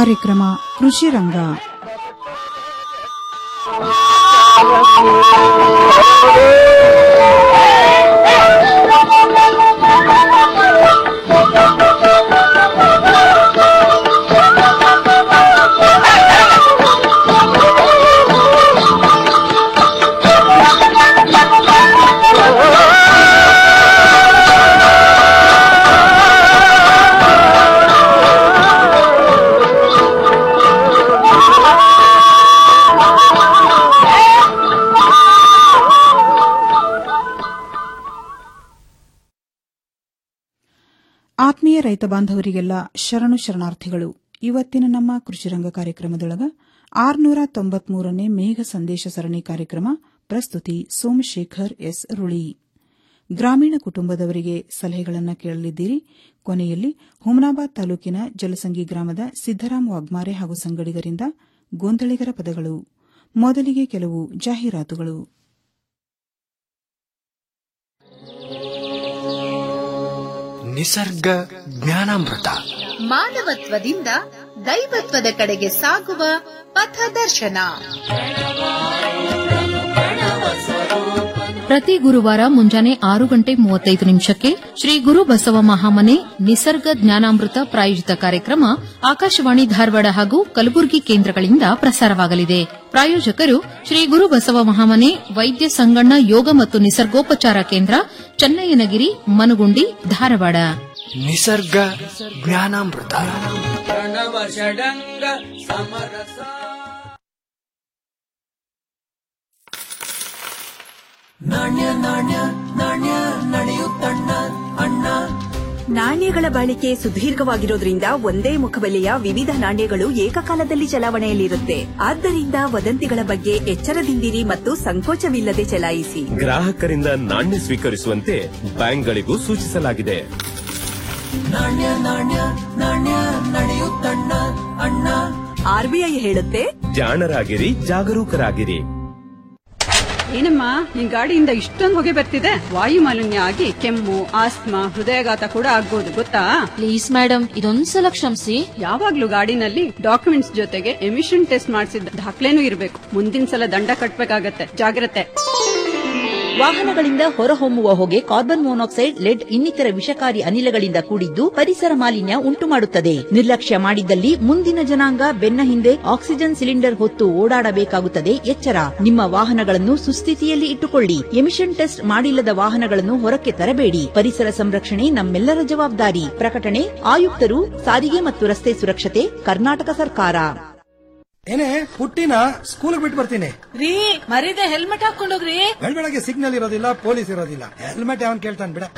ಕಾರ್ಯಕ್ರಮ ಕೃಷಿ ರಂಗ ಆತ್ಮೀಯ ರೈತ ಬಾಂಧವರಿಗೆಲ್ಲ ಶರಣು ಶರಣಾರ್ಥಿಗಳು ಇವತ್ತಿನ ನಮ್ಮ ಕೃಷಿರಂಗ ಕಾರ್ಯಕ್ರಮದೊಳಗ ಆರ್ನೂರ ತೊಂಬತ್ಮೂರನೇ ಮೇಘ ಸಂದೇಶ ಸರಣಿ ಕಾರ್ಯಕ್ರಮ ಪ್ರಸ್ತುತಿ ಸೋಮಶೇಖರ್ ಎಸ್ ರುಳಿ ಗ್ರಾಮೀಣ ಕುಟುಂಬದವರಿಗೆ ಸಲಹೆಗಳನ್ನು ಕೇಳಲಿದ್ದೀರಿ ಕೊನೆಯಲ್ಲಿ ಹುಮನಾಬಾದ್ ತಾಲೂಕಿನ ಜಲಸಂಗಿ ಗ್ರಾಮದ ಸಿದ್ದರಾಮ್ ವಾಗ್ಮಾರೆ ಹಾಗೂ ಸಂಗಡಿಗರಿಂದ ಗೊಂದಳಿಗರ ಪದಗಳು ಮೊದಲಿಗೆ ಕೆಲವು ಜಾಹೀರಾತುಗಳು ನಿಸರ್ಗ ಜ್ಞಾನಾಮೃತ ಮಾನವತ್ವದಿಂದ ದೈವತ್ವದ ಕಡೆಗೆ ಸಾಗುವ ಪಥದರ್ಶನ ಪ್ರತಿ ಗುರುವಾರ ಮುಂಜಾನೆ ಆರು ಗಂಟೆ ಮೂವತ್ತೈದು ನಿಮಿಷಕ್ಕೆ ಶ್ರೀ ಗುರು ಬಸವ ಮಹಾಮನೆ ನಿಸರ್ಗ ಜ್ಞಾನಾಮೃತ ಪ್ರಾಯೋಜಿತ ಕಾರ್ಯಕ್ರಮ ಆಕಾಶವಾಣಿ ಧಾರವಾಡ ಹಾಗೂ ಕಲಬುರಗಿ ಕೇಂದ್ರಗಳಿಂದ ಪ್ರಸಾರವಾಗಲಿದೆ ಪ್ರಾಯೋಜಕರು ಶ್ರೀ ಗುರು ಬಸವ ಮಹಾಮನೆ ವೈದ್ಯ ಸಂಗಣ್ಣ ಯೋಗ ಮತ್ತು ನಿಸರ್ಗೋಪಚಾರ ಕೇಂದ್ರ ಚನ್ನಯ್ಯನಗಿರಿ ಮನುಗುಂಡಿ ಧಾರವಾಡ ನಿಸರ್ಗ ಜ್ಞಾನಾಮೃತ ನಾಣ್ಯಗಳ ಬಾಳಿಕೆ ಸುದೀರ್ಘವಾಗಿರೋದ್ರಿಂದ ಒಂದೇ ಮುಖಬೆಲೆಯ ವಿವಿಧ ನಾಣ್ಯಗಳು ಏಕಕಾಲದಲ್ಲಿ ಚಲಾವಣೆಯಲ್ಲಿರುತ್ತೆ ಆದ್ದರಿಂದ ವದಂತಿಗಳ ಬಗ್ಗೆ ಎಚ್ಚರದಿಂದಿರಿ ಮತ್ತು ಸಂಕೋಚವಿಲ್ಲದೆ ಚಲಾಯಿಸಿ ಗ್ರಾಹಕರಿಂದ ನಾಣ್ಯ ಸ್ವೀಕರಿಸುವಂತೆ ಬ್ಯಾಂಕ್ಗಳಿಗೂ ಸೂಚಿಸಲಾಗಿದೆ ಆರ್ಬಿಐ ಹೇಳುತ್ತೆ ಜಾಣರಾಗಿರಿ ಜಾಗರೂಕರಾಗಿರಿ ಏನಮ್ಮ ನಿನ್ ಗಾಡಿಯಿಂದ ಇಷ್ಟೊಂದು ಹೊಗೆ ಬರ್ತಿದೆ ವಾಯು ಮಾಲಿನ್ಯ ಆಗಿ ಕೆಮ್ಮು ಆಸ್ತಮಾ ಹೃದಯಾಘಾತ ಕೂಡ ಆಗ್ಬೋದು ಗೊತ್ತಾ ಪ್ಲೀಸ್ ಮೇಡಮ್ ಇದೊಂದ್ಸಲ ಕ್ಷಮಿಸಿ ಯಾವಾಗ್ಲೂ ಗಾಡಿನಲ್ಲಿ ಡಾಕ್ಯುಮೆಂಟ್ಸ್ ಜೊತೆಗೆ ಎಮಿಷನ್ ಟೆಸ್ಟ್ ಮಾಡಿಸಿದ ದಾಖಲೆನೂ ಇರಬೇಕು ಮುಂದಿನ ಸಲ ದಂಡ ಕಟ್ಬೇಕಾಗತ್ತೆ ಜಾಗ್ರತೆ ವಾಹನಗಳಿಂದ ಹೊರಹೊಮ್ಮುವ ಹೊಗೆ ಕಾರ್ಬನ್ ಮೊನಾಕ್ಸೈಡ್ ಲೆಡ್ ಇನ್ನಿತರ ವಿಷಕಾರಿ ಅನಿಲಗಳಿಂದ ಕೂಡಿದ್ದು ಪರಿಸರ ಮಾಲಿನ್ಯ ಉಂಟುಮಾಡುತ್ತದೆ ನಿರ್ಲಕ್ಷ್ಯ ಮಾಡಿದ್ದಲ್ಲಿ ಮುಂದಿನ ಜನಾಂಗ ಬೆನ್ನ ಹಿಂದೆ ಆಕ್ಸಿಜನ್ ಸಿಲಿಂಡರ್ ಹೊತ್ತು ಓಡಾಡಬೇಕಾಗುತ್ತದೆ ಎಚ್ಚರ ನಿಮ್ಮ ವಾಹನಗಳನ್ನು ಸುಸ್ಥಿತಿಯಲ್ಲಿ ಇಟ್ಟುಕೊಳ್ಳಿ ಎಮಿಷನ್ ಟೆಸ್ಟ್ ಮಾಡಿಲ್ಲದ ವಾಹನಗಳನ್ನು ಹೊರಕ್ಕೆ ತರಬೇಡಿ ಪರಿಸರ ಸಂರಕ್ಷಣೆ ನಮ್ಮೆಲ್ಲರ ಜವಾಬ್ದಾರಿ ಪ್ರಕಟಣೆ ಆಯುಕ್ತರು ಸಾರಿಗೆ ಮತ್ತು ರಸ್ತೆ ಸುರಕ್ಷತೆ ಕರ್ನಾಟಕ ಸರ್ಕಾರ ಏನೇ ಪುಟ್ಟಿನ ಸ್ಕೂಲ್ ಬಿಟ್ಟು ಬರ್ತೀನಿ ರೀ ಮರಿದೆ ಹೆಲ್ಮೆಟ್ ಹಾಕೊಂಡೋಗ್ರಿ ಬೆಳಗ್ಗೆ ಸಿಗ್ನಲ್ ಇರೋದಿಲ್ಲ ಪೊಲೀಸ್ ಇರೋದಿಲ್ಲ ಹೆಲ್ಮೆಟ್ ಯಾವನ್ ಕೇಳ್ತಾನೆ ಬಿಡ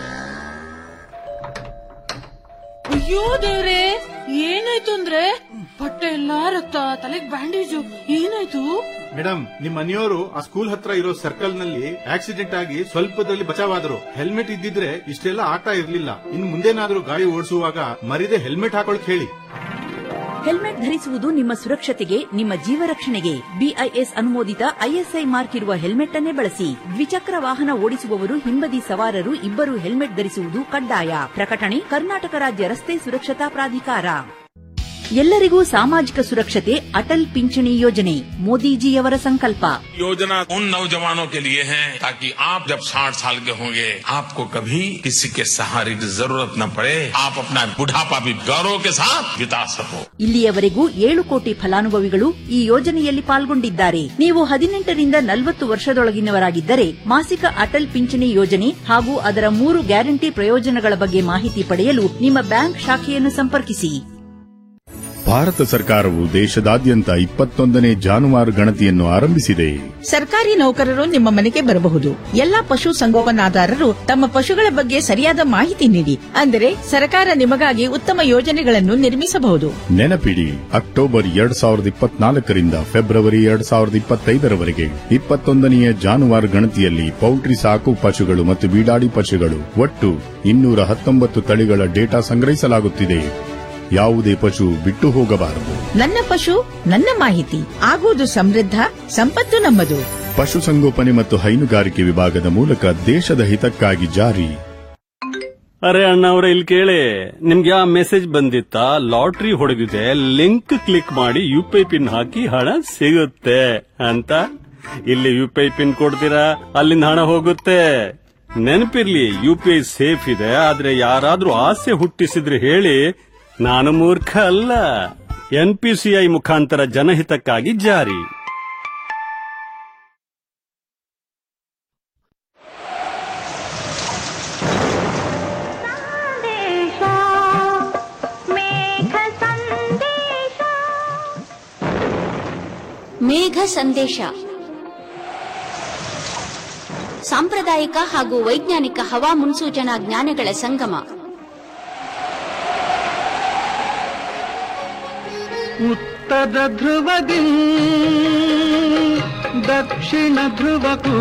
ಅಯ್ಯೋ ದೇವ್ರೆ ಏನಾಯ್ತು ಅಂದ್ರೆ ಬಟ್ಟೆ ಎಲ್ಲಾ ರಕ್ತ ತಲೆಗ್ ಬ್ಯಾಂಡೇಜು ಏನಾಯ್ತು ಮೇಡಮ್ ನಿಮ್ ಮನೆಯವರು ಆ ಸ್ಕೂಲ್ ಹತ್ರ ಇರೋ ಸರ್ಕಲ್ ನಲ್ಲಿ ಆಕ್ಸಿಡೆಂಟ್ ಆಗಿ ಸ್ವಲ್ಪದಲ್ಲಿ ಬಚಾವಾದ್ರು ಹೆಲ್ಮೆಟ್ ಇದ್ದಿದ್ರೆ ಇಷ್ಟೆಲ್ಲ ಆಗ್ತಾ ಇರ್ಲಿಲ್ಲ ಇನ್ ಮುಂದೇನಾದ್ರೂ ಗಾಡಿ ಓಡಿಸುವಾಗ ಮರಿದೆ ಹೆಲ್ಮೆಟ್ ಹಾಕೊಳಕ್ ಹೇಳಿ ಹೆಲ್ಮೆಟ್ ಧರಿಸುವುದು ನಿಮ್ಮ ಸುರಕ್ಷತೆಗೆ ನಿಮ್ಮ ಜೀವ ರಕ್ಷಣೆಗೆ ಬಿಐಎಸ್ ಅನುಮೋದಿತ ಐಎಸ್ಐ ಮಾರ್ಕ್ ಇರುವ ಹೆಲ್ಮೆಟ್ ಅನ್ನೇ ಬಳಸಿ ದ್ವಿಚಕ್ರ ವಾಹನ ಓಡಿಸುವವರು ಹಿಂಬದಿ ಸವಾರರು ಇಬ್ಬರು ಹೆಲ್ಮೆಟ್ ಧರಿಸುವುದು ಕಡ್ಡಾಯ ಪ್ರಕಟಣೆ ಕರ್ನಾಟಕ ರಾಜ್ಯ ರಸ್ತೆ ಸುರಕ್ಷತಾ ಪ್ರಾಧಿಕಾರ ಎಲ್ಲರಿಗೂ ಸಾಮಾಜಿಕ ಸುರಕ್ಷತೆ ಅಟಲ್ ಪಿಂಚಣಿ ಯೋಜನೆ ಮೋದಿಜಿಯವರ ಸಂಕಲ್ಪ योजना उन नौजवानों के लिए है ताकि आप जब 60 साल के होंगे आपको कभी किसी के सहारे की जरूरत न पड़े आप अपना बुढ़ापा भी गौरव के साथ बिता सको ಇಲ್ಲಿಯವರೆಗೂ ಏಳು ಕೋಟಿ ಫಲಾನುಭವಿಗಳು ಈ ಯೋಜನೆಯಲ್ಲಿ ಪಾಲ್ಗೊಂಡಿದ್ದಾರೆ ನೀವು ಹದಿನೆಂಟರಿಂದ ನಲವತ್ತು ವರ್ಷದೊಳಗಿನವರಾಗಿದ್ದರೆ ಮಾಸಿಕ ಅಟಲ್ ಪಿಂಚಣಿ ಯೋಜನೆ ಹಾಗೂ ಅದರ ಮೂರು ಗ್ಯಾರಂಟಿ ಪ್ರಯೋಜನಗಳ ಬಗ್ಗೆ ಮಾಹಿತಿ ಪಡೆಯಲು ನಿಮ್ಮ ಬ್ಯಾಂಕ್ ಶಾಖೆಯನ್ನು ಸಂಪರ್ಕಿಸಿ ಭಾರತ ಸರ್ಕಾರವು ದೇಶದಾದ್ಯಂತ ಇಪ್ಪತ್ತೊಂದನೇ ಜಾನುವಾರು ಗಣತಿಯನ್ನು ಆರಂಭಿಸಿದೆ ಸರ್ಕಾರಿ ನೌಕರರು ನಿಮ್ಮ ಮನೆಗೆ ಬರಬಹುದು ಎಲ್ಲಾ ಪಶು ಸಂಗೋಪನಾದಾರರು ತಮ್ಮ ಪಶುಗಳ ಬಗ್ಗೆ ಸರಿಯಾದ ಮಾಹಿತಿ ನೀಡಿ ಅಂದರೆ ಸರ್ಕಾರ ನಿಮಗಾಗಿ ಉತ್ತಮ ಯೋಜನೆಗಳನ್ನು ನಿರ್ಮಿಸಬಹುದು ನೆನಪಿಡಿ ಅಕ್ಟೋಬರ್ ಎರಡ್ ಸಾವಿರದ ಇಪ್ಪತ್ನಾಲ್ಕರಿಂದ ಫೆಬ್ರವರಿ ಎರಡ್ ಸಾವಿರದ ಇಪ್ಪತ್ತೈದರವರೆಗೆ ಇಪ್ಪತ್ತೊಂದನೆಯ ಜಾನುವಾರು ಗಣತಿಯಲ್ಲಿ ಪೌಲ್ಟ್ರಿ ಸಾಕು ಪಶುಗಳು ಮತ್ತು ಬೀಡಾಡಿ ಪಶುಗಳು ಒಟ್ಟು ಇನ್ನೂರ ಹತ್ತೊಂಬತ್ತು ತಳಿಗಳ ಡೇಟಾ ಸಂಗ್ರಹಿಸಲಾಗುತ್ತಿದೆ ಯಾವುದೇ ಪಶು ಬಿಟ್ಟು ಹೋಗಬಾರದು ನನ್ನ ಪಶು ನನ್ನ ಮಾಹಿತಿ ಆಗುವುದು ಸಮೃದ್ಧ ಸಂಪತ್ತು ನಮ್ಮದು ಪಶುಸಂಗೋಪನೆ ಮತ್ತು ಹೈನುಗಾರಿಕೆ ವಿಭಾಗದ ಮೂಲಕ ದೇಶದ ಹಿತಕ್ಕಾಗಿ ಜಾರಿ ಅರೆ ಅಣ್ಣ ಅವ್ರೆ ಇಲ್ಲಿ ಕೇಳಿ ನಿಮ್ಗೆ ಆ ಮೆಸೇಜ್ ಬಂದಿತ್ತಾ ಲಾಟ್ರಿ ಹೊಡೆದಿದೆ ಲಿಂಕ್ ಕ್ಲಿಕ್ ಮಾಡಿ ಯು ಪಿ ಐ ಪಿನ್ ಹಾಕಿ ಹಣ ಸಿಗುತ್ತೆ ಅಂತ ಇಲ್ಲಿ ಯು ಪಿ ಐ ಪಿನ್ ಕೊಡ್ತೀರಾ ಅಲ್ಲಿಂದ ಹಣ ಹೋಗುತ್ತೆ ನೆನಪಿರ್ಲಿ ಯು ಪಿ ಐ ಸೇಫ್ ಇದೆ ಆದ್ರೆ ಯಾರಾದ್ರೂ ಆಸೆ ಹುಟ್ಟಿಸಿದ್ರೆ ಹೇಳಿ ನಾನು ಮೂರ್ಖ ಅಲ್ಲ ಎನ್ ಪಿ ಸಿ ಐ ಮುಖಾಂತರ ಜನಹಿತಕ್ಕಾಗಿ ಜಾರಿ ಮೇಘ ಸಂದೇಶ ಸಾಂಪ್ರದಾಯಿಕ ಹಾಗೂ ವೈಜ್ಞಾನಿಕ ಹವಾ ಮುನ್ಸೂಚನಾ ಜ್ಞಾನಗಳ ಸಂಗಮ ಉತ್ತರ ಧ್ರುವದಿ ದಕ್ಷಿಣ ಧ್ರುವಕ್ಕೂ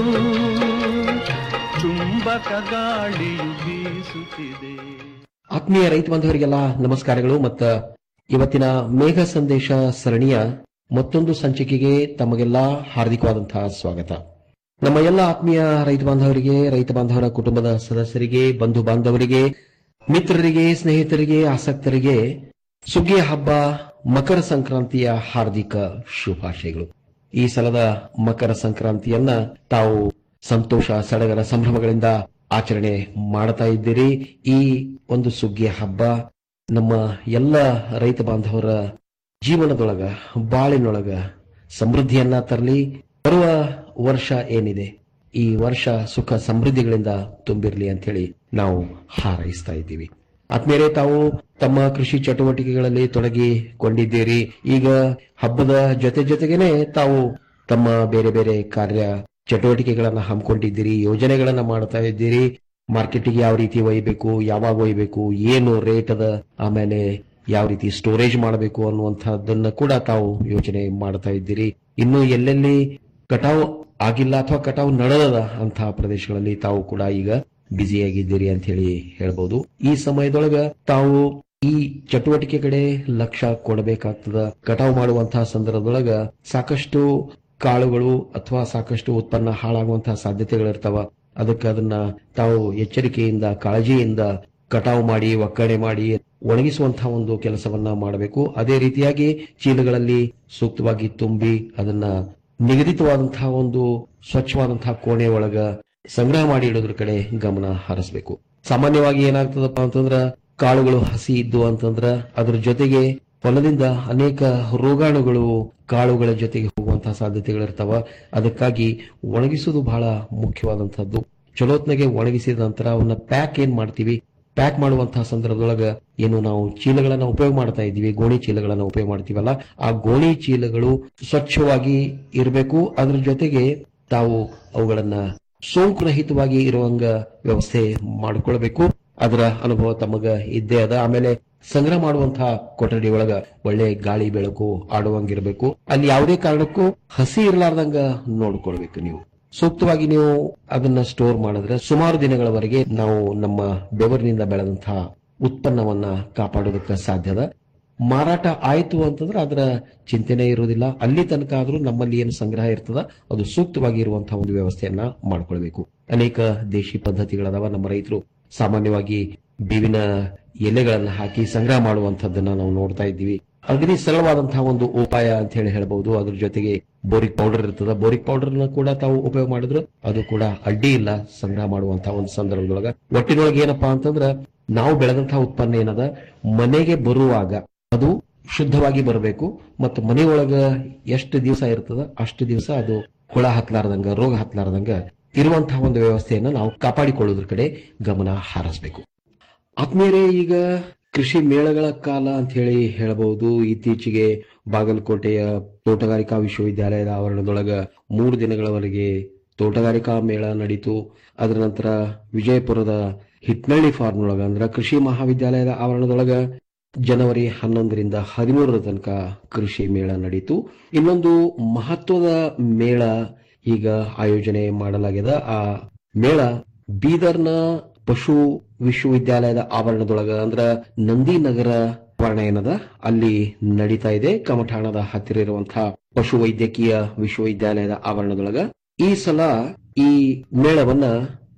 ಚುಂಬಕ ಗಾಳಿಯು ಬೀಸುತ್ತಿದೆ ಆತ್ಮೀಯ ರೈತ ಬಾಂಧವರಿಗೆಲ್ಲ ನಮಸ್ಕಾರಗಳು ಮತ್ತ ಇವತ್ತಿನ ಮೇಘ ಸಂದೇಶ ಸರಣಿಯ ಮತ್ತೊಂದು ಸಂಚಿಕೆಗೆ ತಮಗೆಲ್ಲ ಹಾರ್ದಿಕವಾದಂತಹ ಸ್ವಾಗತ ನಮ್ಮ ಎಲ್ಲ ಆತ್ಮೀಯ ರೈತ ಬಾಂಧವರಿಗೆ ರೈತ ಬಾಂಧವರ ಕುಟುಂಬದ ಸದಸ್ಯರಿಗೆ ಬಂಧು ಬಾಂಧವರಿಗೆ ಮಿತ್ರರಿಗೆ ಸ್ನೇಹಿತರಿಗೆ ಆಸಕ್ತರಿಗೆ ಸುಗ್ಗಿಯ ಹಬ್ಬ ಮಕರ ಸಂಕ್ರಾಂತಿಯ ಹಾರ್ದಿಕ ಶುಭಾಶಯಗಳು ಈ ಸಲದ ಮಕರ ಸಂಕ್ರಾಂತಿಯನ್ನ ತಾವು ಸಂತೋಷ ಸಡಗರ ಸಂಭ್ರಮಗಳಿಂದ ಆಚರಣೆ ಮಾಡ್ತಾ ಇದ್ದೀರಿ ಈ ಒಂದು ಸುಗ್ಗಿಯ ಹಬ್ಬ ನಮ್ಮ ಎಲ್ಲ ರೈತ ಬಾಂಧವರ ಜೀವನದೊಳಗ ಬಾಳಿನೊಳಗ ಸಮೃದ್ಧಿಯನ್ನ ತರಲಿ ಬರುವ ವರ್ಷ ಏನಿದೆ ಈ ವರ್ಷ ಸುಖ ಸಮೃದ್ಧಿಗಳಿಂದ ತುಂಬಿರಲಿ ಅಂತ ಹೇಳಿ ನಾವು ಹಾರೈಸ್ತಾ ಇದ್ದೀವಿ ಆದ್ಮೇಲೆ ತಾವು ತಮ್ಮ ಕೃಷಿ ಚಟುವಟಿಕೆಗಳಲ್ಲಿ ತೊಡಗಿಕೊಂಡಿದ್ದೀರಿ ಈಗ ಹಬ್ಬದ ಜೊತೆ ಜೊತೆಗೇನೆ ತಾವು ತಮ್ಮ ಬೇರೆ ಬೇರೆ ಕಾರ್ಯ ಚಟುವಟಿಕೆಗಳನ್ನ ಹಮ್ಮಿಕೊಂಡಿದ್ದೀರಿ ಯೋಜನೆಗಳನ್ನ ಮಾಡ್ತಾ ಇದ್ದೀರಿ ಮಾರ್ಕೆಟಿಗೆ ಯಾವ ರೀತಿ ಒಯ್ಯಬೇಕು ಯಾವಾಗ ಒಯ್ಯಬೇಕು ಏನು ರೇಟ್ ಅದ ಆಮೇಲೆ ಯಾವ ರೀತಿ ಸ್ಟೋರೇಜ್ ಮಾಡಬೇಕು ಅನ್ನುವಂಥದ್ದನ್ನ ಕೂಡ ತಾವು ಯೋಚನೆ ಮಾಡ್ತಾ ಇದ್ದೀರಿ ಇನ್ನು ಎಲ್ಲೆಲ್ಲಿ ಕಟಾವು ಆಗಿಲ್ಲ ಅಥವಾ ಕಟಾವು ನಡೆದದ ಅಂತಹ ಪ್ರದೇಶಗಳಲ್ಲಿ ತಾವು ಕೂಡ ಈಗ ಬ್ಯುಸಿಯಾಗಿದ್ದೀರಿ ಅಂತ ಹೇಳಿ ಹೇಳ್ಬೋದು ಈ ಸಮಯದೊಳಗ ತಾವು ಈ ಚಟುವಟಿಕೆ ಕಡೆ ಲಕ್ಷ್ಯ ಕೊಡಬೇಕಾಗ್ತದ ಕಟಾವು ಮಾಡುವಂತಹ ಸಂದರ್ಭದೊಳಗ ಸಾಕಷ್ಟು ಕಾಳುಗಳು ಅಥವಾ ಸಾಕಷ್ಟು ಉತ್ಪನ್ನ ಹಾಳಾಗುವಂತಹ ಸಾಧ್ಯತೆಗಳಿರ್ತಾವ ಅದಕ್ಕೆ ಅದನ್ನ ತಾವು ಎಚ್ಚರಿಕೆಯಿಂದ ಕಾಳಜಿಯಿಂದ ಕಟಾವು ಮಾಡಿ ಒಕ್ಕಣೆ ಮಾಡಿ ಒಣಗಿಸುವಂತಹ ಒಂದು ಕೆಲಸವನ್ನ ಮಾಡಬೇಕು ಅದೇ ರೀತಿಯಾಗಿ ಚೀಲಗಳಲ್ಲಿ ಸೂಕ್ತವಾಗಿ ತುಂಬಿ ಅದನ್ನ ನಿಗದಿತವಾದಂತಹ ಒಂದು ಸ್ವಚ್ಛವಾದಂತಹ ಕೋಣೆ ಒಳಗ ಸಂಗ್ರಹ ಮಾಡಿ ಇಡೋದ್ರ ಕಡೆ ಗಮನ ಹರಿಸಬೇಕು ಸಾಮಾನ್ಯವಾಗಿ ಏನಾಗ್ತದಪ್ಪ ಅಂತಂದ್ರ ಕಾಳುಗಳು ಹಸಿ ಇದ್ದು ಅಂತಂದ್ರ ಅದ್ರ ಜೊತೆಗೆ ಹೊಲದಿಂದ ಅನೇಕ ರೋಗಾಣುಗಳು ಕಾಳುಗಳ ಜೊತೆಗೆ ಹೋಗುವಂತಹ ಸಾಧ್ಯತೆಗಳಿರ್ತಾವ ಅದಕ್ಕಾಗಿ ಒಣಗಿಸುವುದು ಬಹಳ ಮುಖ್ಯವಾದಂತಹದ್ದು ಚಲೋತ್ನಾಗೆ ಒಣಗಿಸಿದ ನಂತರ ಅವನ್ನ ಪ್ಯಾಕ್ ಏನ್ ಮಾಡ್ತೀವಿ ಪ್ಯಾಕ್ ಮಾಡುವಂತಹ ಸಂದರ್ಭದೊಳಗ ಏನು ನಾವು ಚೀಲಗಳನ್ನ ಉಪಯೋಗ ಮಾಡ್ತಾ ಇದೀವಿ ಗೋಣಿ ಚೀಲಗಳನ್ನ ಉಪಯೋಗ ಮಾಡ್ತೀವಲ್ಲ ಆ ಗೋಣಿ ಚೀಲಗಳು ಸ್ವಚ್ಛವಾಗಿ ಇರಬೇಕು ಅದ್ರ ಜೊತೆಗೆ ತಾವು ಅವುಗಳನ್ನ ಸೋಂಕು ರಹಿತವಾಗಿ ಇರುವಂಗ ವ್ಯವಸ್ಥೆ ಮಾಡಿಕೊಳ್ಬೇಕು ಅದರ ಅನುಭವ ತಮಗ ಇದ್ದೇ ಅದ ಆಮೇಲೆ ಸಂಗ್ರಹ ಮಾಡುವಂತಹ ಕೊಠಡಿ ಒಳಗ ಒಳ್ಳೆ ಗಾಳಿ ಬೆಳಕು ಆಡುವಂಗಿರ್ಬೇಕು ಅಲ್ಲಿ ಯಾವುದೇ ಕಾರಣಕ್ಕೂ ಹಸಿ ಇರಲಾರ್ದಂಗ ನೋಡ್ಕೊಳ್ಬೇಕು ನೀವು ಸೂಕ್ತವಾಗಿ ನೀವು ಅದನ್ನ ಸ್ಟೋರ್ ಮಾಡಿದ್ರೆ ಸುಮಾರು ದಿನಗಳವರೆಗೆ ನಾವು ನಮ್ಮ ಬೆವರಿನಿಂದ ಬೆಳೆದಂತಹ ಉತ್ಪನ್ನವನ್ನ ಕಾಪಾಡೋದಕ್ಕೆ ಸಾಧ್ಯದ ಮಾರಾಟ ಆಯ್ತು ಅಂತಂದ್ರೆ ಅದರ ಚಿಂತೆನೆ ಇರುವುದಿಲ್ಲ ಅಲ್ಲಿ ತನಕ ಆದ್ರೂ ನಮ್ಮಲ್ಲಿ ಏನು ಸಂಗ್ರಹ ಇರ್ತದ ಅದು ಸೂಕ್ತವಾಗಿ ಇರುವಂತಹ ಒಂದು ವ್ಯವಸ್ಥೆಯನ್ನ ಮಾಡ್ಕೊಳ್ಬೇಕು ಅನೇಕ ದೇಶಿ ಪದ್ಧತಿಗಳದಾವ ನಮ್ಮ ರೈತರು ಸಾಮಾನ್ಯವಾಗಿ ಬೇವಿನ ಎಲೆಗಳನ್ನ ಹಾಕಿ ಸಂಗ್ರಹ ಮಾಡುವಂತದ್ದನ್ನ ನಾವು ನೋಡ್ತಾ ಇದ್ದೀವಿ ಅಗದಿ ಸರಳವಾದಂತಹ ಒಂದು ಉಪಾಯ ಅಂತ ಹೇಳಿ ಹೇಳ್ಬಹುದು ಅದ್ರ ಜೊತೆಗೆ ಬೋರಿಕ್ ಪೌಡರ್ ಇರ್ತದ ಬೋರಿಕ್ ಪೌಡರ್ ನ ಕೂಡ ತಾವು ಉಪಯೋಗ ಮಾಡಿದ್ರು ಅದು ಕೂಡ ಅಡ್ಡಿ ಇಲ್ಲ ಸಂಗ್ರಹ ಮಾಡುವಂತಹ ಒಂದು ಸಂದರ್ಭದೊಳಗ ಒಟ್ಟಿನೊಳಗೆ ಏನಪ್ಪಾ ಅಂತಂದ್ರ ನಾವು ಬೆಳೆದಂತಹ ಉತ್ಪನ್ನ ಏನದ ಮನೆಗೆ ಬರುವಾಗ ಅದು ಶುದ್ಧವಾಗಿ ಬರಬೇಕು ಮತ್ತು ಮನೆಯೊಳಗ ಎಷ್ಟು ದಿವಸ ಇರ್ತದ ಅಷ್ಟು ದಿವಸ ಅದು ಹುಳ ಹತ್ಲಾರ್ದಂಗ ರೋಗ ಹತ್ಲಾರ್ದಂಗ ಇರುವಂತಹ ಒಂದು ವ್ಯವಸ್ಥೆಯನ್ನ ನಾವು ಕಾಪಾಡಿಕೊಳ್ಳೋದ್ರ ಕಡೆ ಗಮನ ಹಾರಿಸಬೇಕು ಆತ್ಮೀಯರೇ ಈಗ ಕೃಷಿ ಮೇಳಗಳ ಕಾಲ ಅಂತ ಹೇಳಿ ಹೇಳಬಹುದು ಇತ್ತೀಚೆಗೆ ಬಾಗಲಕೋಟೆಯ ತೋಟಗಾರಿಕಾ ವಿಶ್ವವಿದ್ಯಾಲಯದ ಆವರಣದೊಳಗ ಮೂರು ದಿನಗಳವರೆಗೆ ತೋಟಗಾರಿಕಾ ಮೇಳ ನಡೀತು ಅದರ ನಂತರ ವಿಜಯಪುರದ ಹಿಟ್ನಳ್ಳಿ ಫಾರ್ಮ್ನೊಳಗ ಅಂದ್ರ ಕೃಷಿ ಮಹಾವಿದ್ಯಾಲಯದ ಆವರಣದೊಳಗ ಜನವರಿ ಹನ್ನೊಂದರಿಂದ ಹದಿಮೂರರ ತನಕ ಕೃಷಿ ಮೇಳ ನಡೀತು ಇನ್ನೊಂದು ಮಹತ್ವದ ಮೇಳ ಈಗ ಆಯೋಜನೆ ಮಾಡಲಾಗಿದೆ ಆ ಮೇಳ ಬೀದರ್ನ ಪಶು ವಿಶ್ವವಿದ್ಯಾಲಯದ ಆವರಣದೊಳಗ ಅಂದ್ರ ನಂದಿನಗರ ಆವರಣ ಏನದ ಅಲ್ಲಿ ನಡೀತಾ ಇದೆ ಕಮಠಾಣದ ಹತ್ತಿರ ಇರುವಂತಹ ಪಶು ವೈದ್ಯಕೀಯ ವಿಶ್ವವಿದ್ಯಾಲಯದ ಆವರಣದೊಳಗ ಈ ಸಲ ಈ ಮೇಳವನ್ನ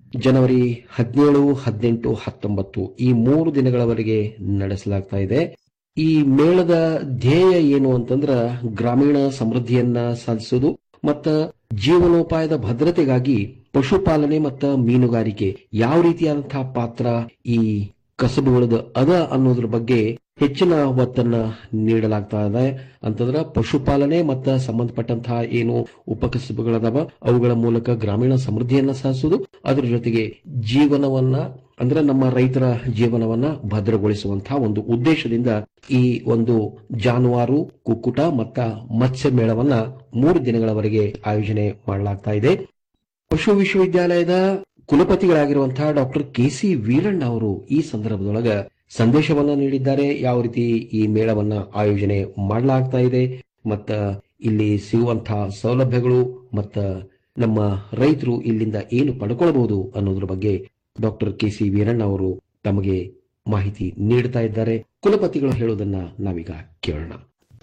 ಜನವರಿ ಹದಿನೇಳು ಹದಿನೆಂಟು ಹತ್ತೊಂಬತ್ತು ಈ ಮೂರು ದಿನಗಳವರೆಗೆ ನಡೆಸಲಾಗ್ತಾ ಇದೆ ಈ ಮೇಳದ ಧ್ಯೇಯ ಏನು ಅಂತಂದ್ರ ಗ್ರಾಮೀಣ ಸಮೃದ್ಧಿಯನ್ನ ಸಾಧಿಸುವುದು ಮತ್ತ ಜೀವನೋಪಾಯದ ಭದ್ರತೆಗಾಗಿ ಪಶುಪಾಲನೆ ಮತ್ತು ಮೀನುಗಾರಿಕೆ ಯಾವ ರೀತಿಯಾದಂತಹ ಪಾತ್ರ ಈ ಕಸಬುಗಳದ ಅದ ಅನ್ನೋದ್ರ ಬಗ್ಗೆ ಹೆಚ್ಚಿನ ಒತ್ತನ್ನ ನೀಡಲಾಗ್ತಾ ಇದೆ ಅಂತಂದ್ರ ಪಶುಪಾಲನೆ ಮತ್ತು ಸಂಬಂಧಪಟ್ಟಂತಹ ಏನು ಉಪಕಸಬುಗಳದಾವ ಅವುಗಳ ಮೂಲಕ ಗ್ರಾಮೀಣ ಸಮೃದ್ಧಿಯನ್ನ ಸಾಧಿಸುವುದು ಅದರ ಜೊತೆಗೆ ಜೀವನವನ್ನ ಅಂದ್ರೆ ನಮ್ಮ ರೈತರ ಜೀವನವನ್ನ ಭದ್ರಗೊಳಿಸುವಂತಹ ಒಂದು ಉದ್ದೇಶದಿಂದ ಈ ಒಂದು ಜಾನುವಾರು ಕುಕ್ಕುಟ ಮತ್ತ ಮತ್ಸ್ಯ ಮೇಳವನ್ನ ಮೂರು ದಿನಗಳವರೆಗೆ ಆಯೋಜನೆ ಮಾಡಲಾಗ್ತಾ ಇದೆ ಪಶು ವಿಶ್ವವಿದ್ಯಾಲಯದ ಕುಲಪತಿಗಳಾಗಿರುವಂತಹ ಡಾಕ್ಟರ್ ಕೆ ಸಿ ವೀರಣ್ಣ ಅವರು ಈ ಸಂದರ್ಭದೊಳಗ ಸಂದೇಶವನ್ನ ನೀಡಿದ್ದಾರೆ ಯಾವ ರೀತಿ ಈ ಮೇಳವನ್ನ ಆಯೋಜನೆ ಮಾಡಲಾಗ್ತಾ ಇದೆ ಮತ್ತ ಇಲ್ಲಿ ಸಿಗುವಂತಹ ಸೌಲಭ್ಯಗಳು ಮತ್ತ ನಮ್ಮ ರೈತರು ಇಲ್ಲಿಂದ ಏನು ಪಡ್ಕೊಳ್ಬಹುದು ಅನ್ನೋದ್ರ ಬಗ್ಗೆ ಡಾಕ್ಟರ್ ಕೆ ಸಿ ವೀರಣ್ಣ ಅವರು ತಮಗೆ ಮಾಹಿತಿ ನೀಡ್ತಾ ಇದ್ದಾರೆ ಕುಲಪತಿಗಳು ಹೇಳೋದನ್ನ ನಾವೀಗ ಕೇಳೋಣ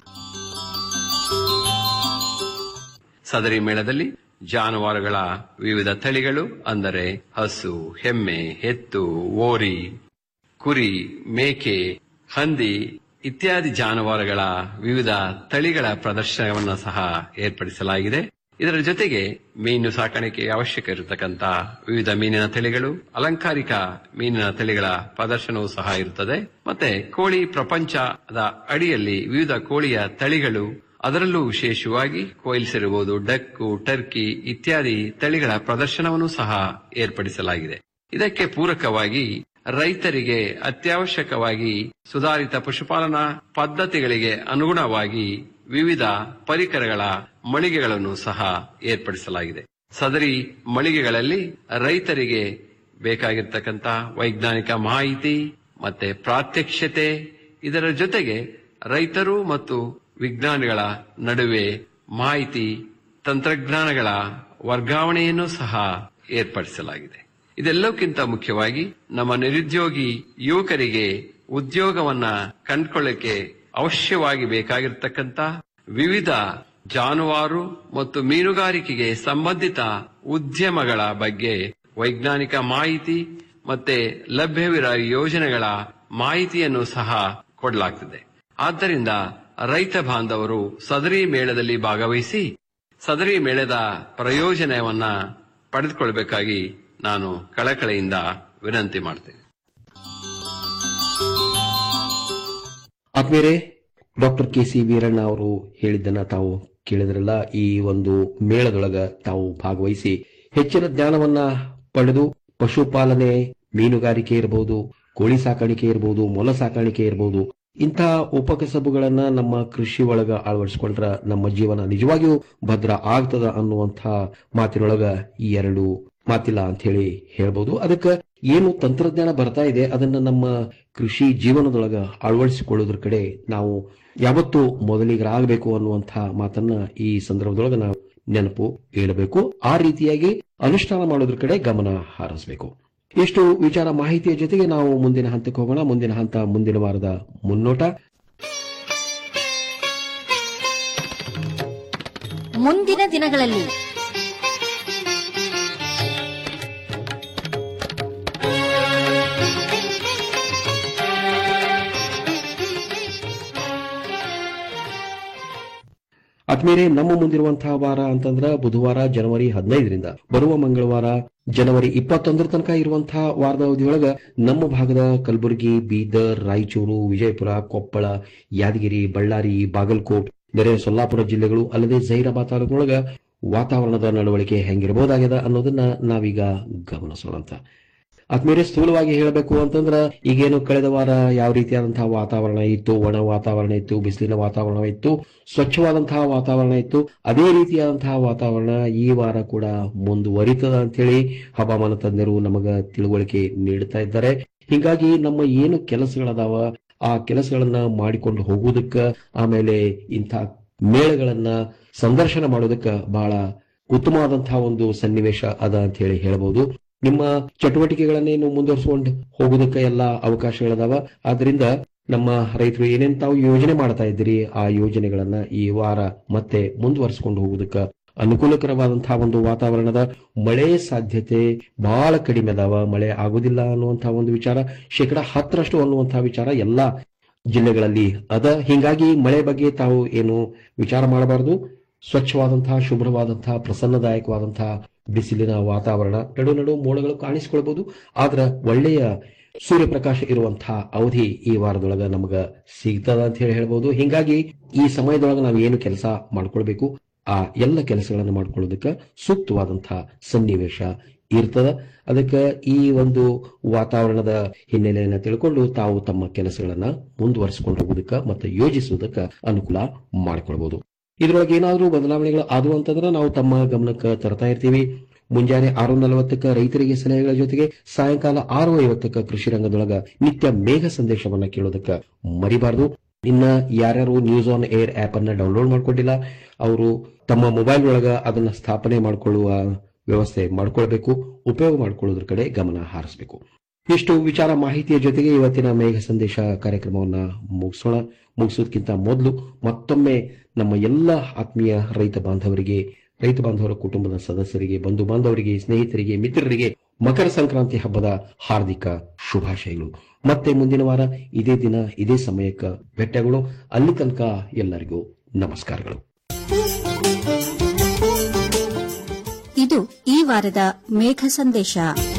ಸದರಿ ಮೇಳದಲ್ಲಿ ಜಾನುವಾರುಗಳ ವಿವಿಧ ತಳಿಗಳು ಅಂದರೆ ಹಸು ಎಮ್ಮೆ ಎತ್ತು ಓರಿ ಕುರಿ ಮೇಕೆ ಹಂದಿ ಇತ್ಯಾದಿ ಜಾನುವಾರುಗಳ ವಿವಿಧ ತಳಿಗಳ ಪ್ರದರ್ಶನವನ್ನು ಸಹ ಏರ್ಪಡಿಸಲಾಗಿದೆ ಇದರ ಜೊತೆಗೆ ಮೀನು ಸಾಕಾಣಿಕೆ ಅವಶ್ಯಕ ಇರತಕ್ಕಂತ ವಿವಿಧ ಮೀನಿನ ತಳಿಗಳು ಅಲಂಕಾರಿಕ ಮೀನಿನ ತಳಿಗಳ ಪ್ರದರ್ಶನವೂ ಸಹ ಇರುತ್ತದೆ ಮತ್ತೆ ಕೋಳಿ ಪ್ರಪಂಚದ ಅಡಿಯಲ್ಲಿ ವಿವಿಧ ಕೋಳಿಯ ತಳಿಗಳು ಅದರಲ್ಲೂ ವಿಶೇಷವಾಗಿ ಕೊಯಿಲ್ಸ್ ಇರಬಹುದು ಡಕ್ಕು ಟರ್ಕಿ ಇತ್ಯಾದಿ ತಳಿಗಳ ಪ್ರದರ್ಶನವನ್ನು ಸಹ ಏರ್ಪಡಿಸಲಾಗಿದೆ ಇದಕ್ಕೆ ಪೂರಕವಾಗಿ ರೈತರಿಗೆ ಅತ್ಯವಶ್ಯಕವಾಗಿ ಸುಧಾರಿತ ಪಶುಪಾಲನಾ ಪದ್ಧತಿಗಳಿಗೆ ಅನುಗುಣವಾಗಿ ವಿವಿಧ ಪರಿಕರಗಳ ಮಳಿಗೆಗಳನ್ನು ಸಹ ಏರ್ಪಡಿಸಲಾಗಿದೆ ಸದರಿ ಮಳಿಗೆಗಳಲ್ಲಿ ರೈತರಿಗೆ ಬೇಕಾಗಿರ್ತಕ್ಕಂಥ ವೈಜ್ಞಾನಿಕ ಮಾಹಿತಿ ಮತ್ತೆ ಪ್ರಾತ್ಯಕ್ಷತೆ ಇದರ ಜೊತೆಗೆ ರೈತರು ಮತ್ತು ವಿಜ್ಞಾನಿಗಳ ನಡುವೆ ಮಾಹಿತಿ ತಂತ್ರಜ್ಞಾನಗಳ ವರ್ಗಾವಣೆಯನ್ನು ಸಹ ಏರ್ಪಡಿಸಲಾಗಿದೆ ಇದೆಲ್ಲಕ್ಕಿಂತ ಮುಖ್ಯವಾಗಿ ನಮ್ಮ ನಿರುದ್ಯೋಗಿ ಯುವಕರಿಗೆ ಉದ್ಯೋಗವನ್ನ ಕಂಡುಕೊಳ್ಳಕ್ಕೆ ಅವಶ್ಯವಾಗಿ ಬೇಕಾಗಿರ್ತಕ್ಕಂಥ ವಿವಿಧ ಜಾನುವಾರು ಮತ್ತು ಮೀನುಗಾರಿಕೆಗೆ ಸಂಬಂಧಿತ ಉದ್ಯಮಗಳ ಬಗ್ಗೆ ವೈಜ್ಞಾನಿಕ ಮಾಹಿತಿ ಮತ್ತೆ ಲಭ್ಯವಿರುವ ಯೋಜನೆಗಳ ಮಾಹಿತಿಯನ್ನು ಸಹ ಕೊಡಲಾಗ್ತದೆ ಆದ್ದರಿಂದ ರೈತ ಬಾಂಧವರು ಸದರಿ ಮೇಳದಲ್ಲಿ ಭಾಗವಹಿಸಿ ಸದರಿ ಮೇಳದ ಪ್ರಯೋಜನವನ್ನ ಪಡೆದುಕೊಳ್ಳಬೇಕಾಗಿ ನಾನು ಕಳಕಳೆಯಿಂದ ವಿನಂತಿ ಮಾಡ್ತೇನೆ ಆದ್ಮೇಲೆ ಡಾಕ್ಟರ್ ಕೆ ಸಿ ವೀರಣ್ಣ ಅವರು ಹೇಳಿದ್ದನ್ನ ತಾವು ಕೇಳಿದ್ರಲ್ಲ ಈ ಒಂದು ಮೇಳದೊಳಗ ತಾವು ಭಾಗವಹಿಸಿ ಹೆಚ್ಚಿನ ಜ್ಞಾನವನ್ನ ಪಡೆದು ಪಶುಪಾಲನೆ ಮೀನುಗಾರಿಕೆ ಇರಬಹುದು ಕೋಳಿ ಸಾಕಾಣಿಕೆ ಇರಬಹುದು ಮೊಲ ಸಾಕಾಣಿಕೆ ಇರಬಹುದು ಇಂತಹ ಉಪಕಸಬುಗಳನ್ನ ನಮ್ಮ ಕೃಷಿ ಒಳಗ ಅಳವಡಿಸಿಕೊಂಡ್ರ ನಮ್ಮ ಜೀವನ ನಿಜವಾಗಿಯೂ ಭದ್ರ ಆಗ್ತದ ಅನ್ನುವಂಥ ಮಾತಿನೊಳಗ ಈ ಎರಡು ಮಾತಿಲ್ಲ ಅಂತ ಹೇಳಿ ಹೇಳ್ಬೋದು ಅದಕ್ಕೆ ಏನು ತಂತ್ರಜ್ಞಾನ ಬರ್ತಾ ಇದೆ ಅದನ್ನ ನಮ್ಮ ಕೃಷಿ ಜೀವನದೊಳಗ ಅಳವಡಿಸಿಕೊಳ್ಳೋದ್ರ ಕಡೆ ನಾವು ಯಾವತ್ತೂ ಮೊದಲಿಗರಾಗಬೇಕು ಅನ್ನುವಂಥ ಮಾತನ್ನ ಈ ಸಂದರ್ಭದೊಳಗ ನಾವು ನೆನಪು ಇಡಬೇಕು ಆ ರೀತಿಯಾಗಿ ಅನುಷ್ಠಾನ ಮಾಡೋದ್ರ ಕಡೆ ಗಮನ ಹಾರಿಸಬೇಕು ಇಷ್ಟು ವಿಚಾರ ಮಾಹಿತಿಯ ಜೊತೆಗೆ ನಾವು ಮುಂದಿನ ಹಂತಕ್ಕೆ ಹೋಗೋಣ ಮುಂದಿನ ಹಂತ ಮುಂದಿನ ವಾರದ ಮುನ್ನೋಟ ಮುಂದಿನ ದಿನಗಳಲ್ಲಿ ಆದ್ಮೇಲೆ ನಮ್ಮ ಮುಂದಿರುವಂತಹ ವಾರ ಅಂತಂದ್ರ ಬುಧವಾರ ಜನವರಿ ಹದಿನೈದರಿಂದ ಬರುವ ಮಂಗಳವಾರ ಜನವರಿ ಇಪ್ಪತ್ತೊಂದರ ತನಕ ಇರುವಂತಹ ವಾರದ ಅವಧಿಯೊಳಗ ನಮ್ಮ ಭಾಗದ ಕಲಬುರಗಿ ಬೀದರ್ ರಾಯಚೂರು ವಿಜಯಪುರ ಕೊಪ್ಪಳ ಯಾದಗಿರಿ ಬಳ್ಳಾರಿ ಬಾಗಲಕೋಟ್ ನೆರೆ ಸೊಲ್ಲಾಪುರ ಜಿಲ್ಲೆಗಳು ಅಲ್ಲದೆ ಜೈರಾಬಾದ್ ತಾಲೂಕಿನೊಳಗ ವಾತಾವರಣದ ನಡವಳಿಕೆ ಹೆಂಗಿರಬಹುದಾಗ್ಯದ ಅನ್ನೋದನ್ನ ನಾವೀಗ ಗಮನಿಸೋಣಂತ ಆದ್ಮೇಲೆ ಸ್ಥೂಲವಾಗಿ ಹೇಳಬೇಕು ಅಂತಂದ್ರ ಈಗೇನು ಕಳೆದ ವಾರ ಯಾವ ರೀತಿಯಾದಂತಹ ವಾತಾವರಣ ಇತ್ತು ಒಣ ವಾತಾವರಣ ಇತ್ತು ಬಿಸಿಲಿನ ವಾತಾವರಣ ಇತ್ತು ಸ್ವಚ್ಛವಾದಂತಹ ವಾತಾವರಣ ಇತ್ತು ಅದೇ ರೀತಿಯಾದಂತಹ ವಾತಾವರಣ ಈ ವಾರ ಕೂಡ ಮುಂದುವರಿತದ ಅಂತೇಳಿ ಹವಾಮಾನ ತಜ್ಞರು ನಮಗ ತಿಳುವಳಿಕೆ ನೀಡುತ್ತಾ ಇದ್ದಾರೆ ಹೀಗಾಗಿ ನಮ್ಮ ಏನು ಕೆಲಸಗಳದಾವ ಆ ಕೆಲಸಗಳನ್ನ ಮಾಡಿಕೊಂಡು ಹೋಗುವುದಕ್ಕ ಆಮೇಲೆ ಇಂಥ ಮೇಳಗಳನ್ನ ಸಂದರ್ಶನ ಮಾಡೋದಕ್ಕ ಬಹಳ ಉತ್ತಮವಾದಂತಹ ಒಂದು ಸನ್ನಿವೇಶ ಅದ ಅಂತ ಹೇಳಿ ಹೇಳಬಹುದು ನಿಮ್ಮ ಚಟುವಟಿಕೆಗಳನ್ನೇನು ಮುಂದುವರಿಸಿಕೊಂಡು ಹೋಗೋದಕ್ಕೆ ಎಲ್ಲ ಅವಕಾಶಗಳದಾವ ಆದ್ರಿಂದ ನಮ್ಮ ರೈತರು ಏನೇನ್ ತಾವು ಯೋಜನೆ ಮಾಡ್ತಾ ಇದ್ದೀರಿ ಆ ಯೋಜನೆಗಳನ್ನ ಈ ವಾರ ಮತ್ತೆ ಮುಂದುವರಿಸಿಕೊಂಡು ಹೋಗೋದಕ್ಕೆ ಅನುಕೂಲಕರವಾದಂತಹ ಒಂದು ವಾತಾವರಣದ ಮಳೆ ಸಾಧ್ಯತೆ ಬಹಳ ಕಡಿಮೆ ಅದಾವ ಮಳೆ ಆಗುದಿಲ್ಲ ಅನ್ನುವಂತಹ ಒಂದು ವಿಚಾರ ಶೇಕಡ ಹತ್ತರಷ್ಟು ಅನ್ನುವಂತಹ ವಿಚಾರ ಎಲ್ಲಾ ಜಿಲ್ಲೆಗಳಲ್ಲಿ ಅದ ಹಿಂಗಾಗಿ ಮಳೆ ಬಗ್ಗೆ ತಾವು ಏನು ವಿಚಾರ ಮಾಡಬಾರದು ಸ್ವಚ್ಛವಾದಂತಹ ಶುಭ್ರವಾದಂತಹ ಪ್ರಸನ್ನದಾಯಕವಾದಂತಹ ಬಿಸಿಲಿನ ವಾತಾವರಣ ನಡು ನಡು ಮೋಡಗಳು ಕಾಣಿಸಿಕೊಳ್ಬಹುದು ಆದ್ರ ಒಳ್ಳೆಯ ಸೂರ್ಯಪ್ರಕಾಶ ಇರುವಂತಹ ಅವಧಿ ಈ ವಾರದೊಳಗ ನಮಗ ಸಿಗ್ತದ ಅಂತ ಹೇಳಿ ಹೇಳ್ಬಹುದು ಹಿಂಗಾಗಿ ಈ ಸಮಯದೊಳಗ ನಾವು ಏನು ಕೆಲಸ ಮಾಡ್ಕೊಳ್ಬೇಕು ಆ ಎಲ್ಲ ಕೆಲಸಗಳನ್ನು ಮಾಡ್ಕೊಳ್ಳೋದಕ್ಕೆ ಸೂಕ್ತವಾದಂತಹ ಸನ್ನಿವೇಶ ಇರ್ತದ ಅದಕ್ಕೆ ಈ ಒಂದು ವಾತಾವರಣದ ಹಿನ್ನೆಲೆಯನ್ನ ತಿಳ್ಕೊಂಡು ತಾವು ತಮ್ಮ ಕೆಲಸಗಳನ್ನ ಮುಂದುವರಿಸಿಕೊಂಡು ಹೋಗೋದಕ್ಕೆ ಮತ್ತು ಯೋಜಿಸುವುದಕ್ಕೆ ಅನುಕೂಲ ಮಾಡಿಕೊಳ್ಬಹುದು ಇದ್ರೊಳಗೆ ಏನಾದರೂ ಬದಲಾವಣೆಗಳು ಆದವು ಅಂತಂದ್ರೆ ನಾವು ತಮ್ಮ ಗಮನಕ್ಕೆ ತರ್ತಾ ಇರ್ತೀವಿ ಮುಂಜಾನೆ ಆರು ನಲವತ್ತಕ್ಕ ರೈತರಿಗೆ ಸಲಹೆಗಳ ಜೊತೆಗೆ ಸಾಯಂಕಾಲ ಆರು ಐವತ್ತಕ್ಕ ಕೃಷಿ ರಂಗದೊಳಗ ನಿತ್ಯ ಮೇಘ ಸಂದೇಶವನ್ನ ಕೇಳೋದಕ್ಕ ಮರಿಬಾರದು ಇನ್ನ ಯಾರ್ಯಾರು ನ್ಯೂಸ್ ಆನ್ ಏರ್ ಆಪ್ ಅನ್ನ ಡೌನ್ಲೋಡ್ ಮಾಡ್ಕೊಂಡಿಲ್ಲ ಅವರು ತಮ್ಮ ಮೊಬೈಲ್ ಒಳಗ ಅದನ್ನ ಸ್ಥಾಪನೆ ಮಾಡಿಕೊಳ್ಳುವ ವ್ಯವಸ್ಥೆ ಮಾಡ್ಕೊಳ್ಬೇಕು ಉಪಯೋಗ ಮಾಡ್ಕೊಳ್ಳೋದ್ರ ಕಡೆ ಗಮನ ಹಾರಿಸಬೇಕು ಇಷ್ಟು ವಿಚಾರ ಮಾಹಿತಿಯ ಜೊತೆಗೆ ಇವತ್ತಿನ ಮೇಘ ಸಂದೇಶ ಕಾರ್ಯಕ್ರಮವನ್ನ ಮುಗಿಸೋಣ ಮುಗಿಸೋದಕ್ಕಿಂತ ಮೊದಲು ಮತ್ತೊಮ್ಮೆ ನಮ್ಮ ಎಲ್ಲ ಆತ್ಮೀಯ ರೈತ ಬಾಂಧವರಿಗೆ ರೈತ ಬಾಂಧವರ ಕುಟುಂಬದ ಸದಸ್ಯರಿಗೆ ಬಂಧು ಬಾಂಧವರಿಗೆ ಸ್ನೇಹಿತರಿಗೆ ಮಿತ್ರರಿಗೆ ಮಕರ ಸಂಕ್ರಾಂತಿ ಹಬ್ಬದ ಹಾರ್ದಿಕ ಶುಭಾಶಯಗಳು ಮತ್ತೆ ಮುಂದಿನ ವಾರ ಇದೇ ದಿನ ಇದೇ ಸಮಯಕ್ಕೆ ಭೇಟಿಯಾಗೋಣ ಅಲ್ಲಿ ತನಕ ಎಲ್ಲರಿಗೂ ನಮಸ್ಕಾರಗಳು ಇದು ಈ ವಾರದ ಮೇಘ ಸಂದೇಶ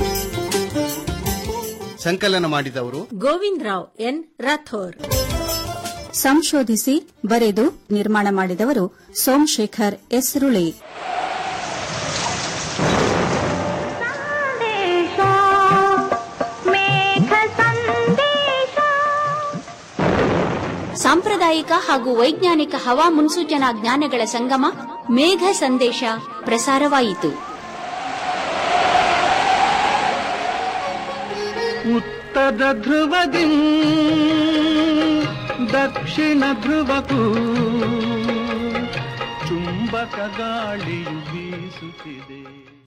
ಸಂಕಲನ ಮಾಡಿದವರು ಗೋವಿಂದ್ ರಾವ್ ಎನ್ ರಾಥೋರ್ ಸಂಶೋಧಿಸಿ ಬರೆದು ನಿರ್ಮಾಣ ಮಾಡಿದವರು ಸೋಮಶೇಖರ್ ಎಸ್ ರುಳಿ ಸಾಂಪ್ರದಾಯಿಕ ಹಾಗೂ ವೈಜ್ಞಾನಿಕ ಹವಾ ಮುನ್ಸೂಚನಾ ಜ್ಞಾನಗಳ ಸಂಗಮ ಮೇಘ ಸಂದೇಶ ಪ್ರಸಾರವಾಯಿತು ಉತ್ತರ ಧ್ರುವದಿ ದಕ್ಷಿಣ ಧ್ರುವಕ್ಕೂ ಚುಂಬಕ ಗಾಳಿಯು ಬೀಸುತ್ತಿದೆ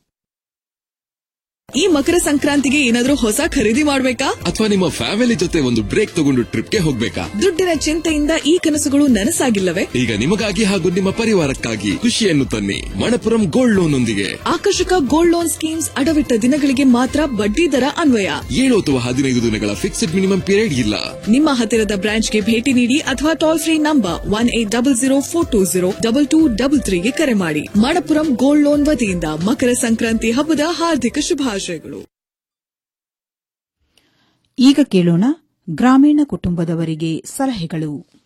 ಈ ಮಕರ ಸಂಕ್ರಾಂತಿಗೆ ಏನಾದ್ರೂ ಹೊಸ ಖರೀದಿ ಮಾಡ್ಬೇಕಾ ಅಥವಾ ನಿಮ್ಮ ಫ್ಯಾಮಿಲಿ ಜೊತೆ ಒಂದು ಬ್ರೇಕ್ ತಗೊಂಡು ಟ್ರಿಪ್ಗೆ ಹೋಗ್ಬೇಕಾ ದುಡ್ಡಿನ ಚಿಂತೆಯಿಂದ ಈ ಕನಸುಗಳು ನನಸಾಗಿಲ್ಲವೇ ಈಗ ನಿಮಗಾಗಿ ಹಾಗೂ ನಿಮ್ಮ ಪರಿವಾರಕ್ಕಾಗಿ ಖುಷಿಯನ್ನು ತನ್ನಿ ಮಣಪುರಂ ಗೋಲ್ಡ್ ಲೋನ್ ಒಂದಿಗೆ ಆಕರ್ಷಕ ಗೋಲ್ಡ್ ಲೋನ್ ಸ್ಕೀಮ್ಸ್ ಅಡವಿಟ್ಟ ದಿನಗಳಿಗೆ ಮಾತ್ರ ಬಡ್ಡಿ ದರ ಅನ್ವಯ ಏಳು ಅಥವಾ ಹದಿನೈದು ದಿನಗಳ ಫಿಕ್ಸ್ಡ್ ಮಿನಿಮಮ್ ಪೀರಿಯಡ್ ಇಲ್ಲ ನಿಮ್ಮ ಹತ್ತಿರದ ಬ್ರಾಂಚ್ಗೆ ಭೇಟಿ ನೀಡಿ ಅಥವಾ toll free number one eight double zero four two zero double two double ತ್ರೀಗೆ ಕರೆ ಮಾಡಿ ಮಣಪುರಂ ಗೋಲ್ಡ್ ಲೋನ್ ವತಿಯಿಂದ ಮಕರ ಸಂಕ್ರಾಂತಿ ಹಬ್ಬದ ಹಾರ್ದಿಕ ಶುಭಾಶಯಗಳು ಈಗ ಕೇಳೋಣ ಗ್ರಾಮೀಣ ಕುಟುಂಬದವರಿಗೆ ಸಲಹೆಗಳು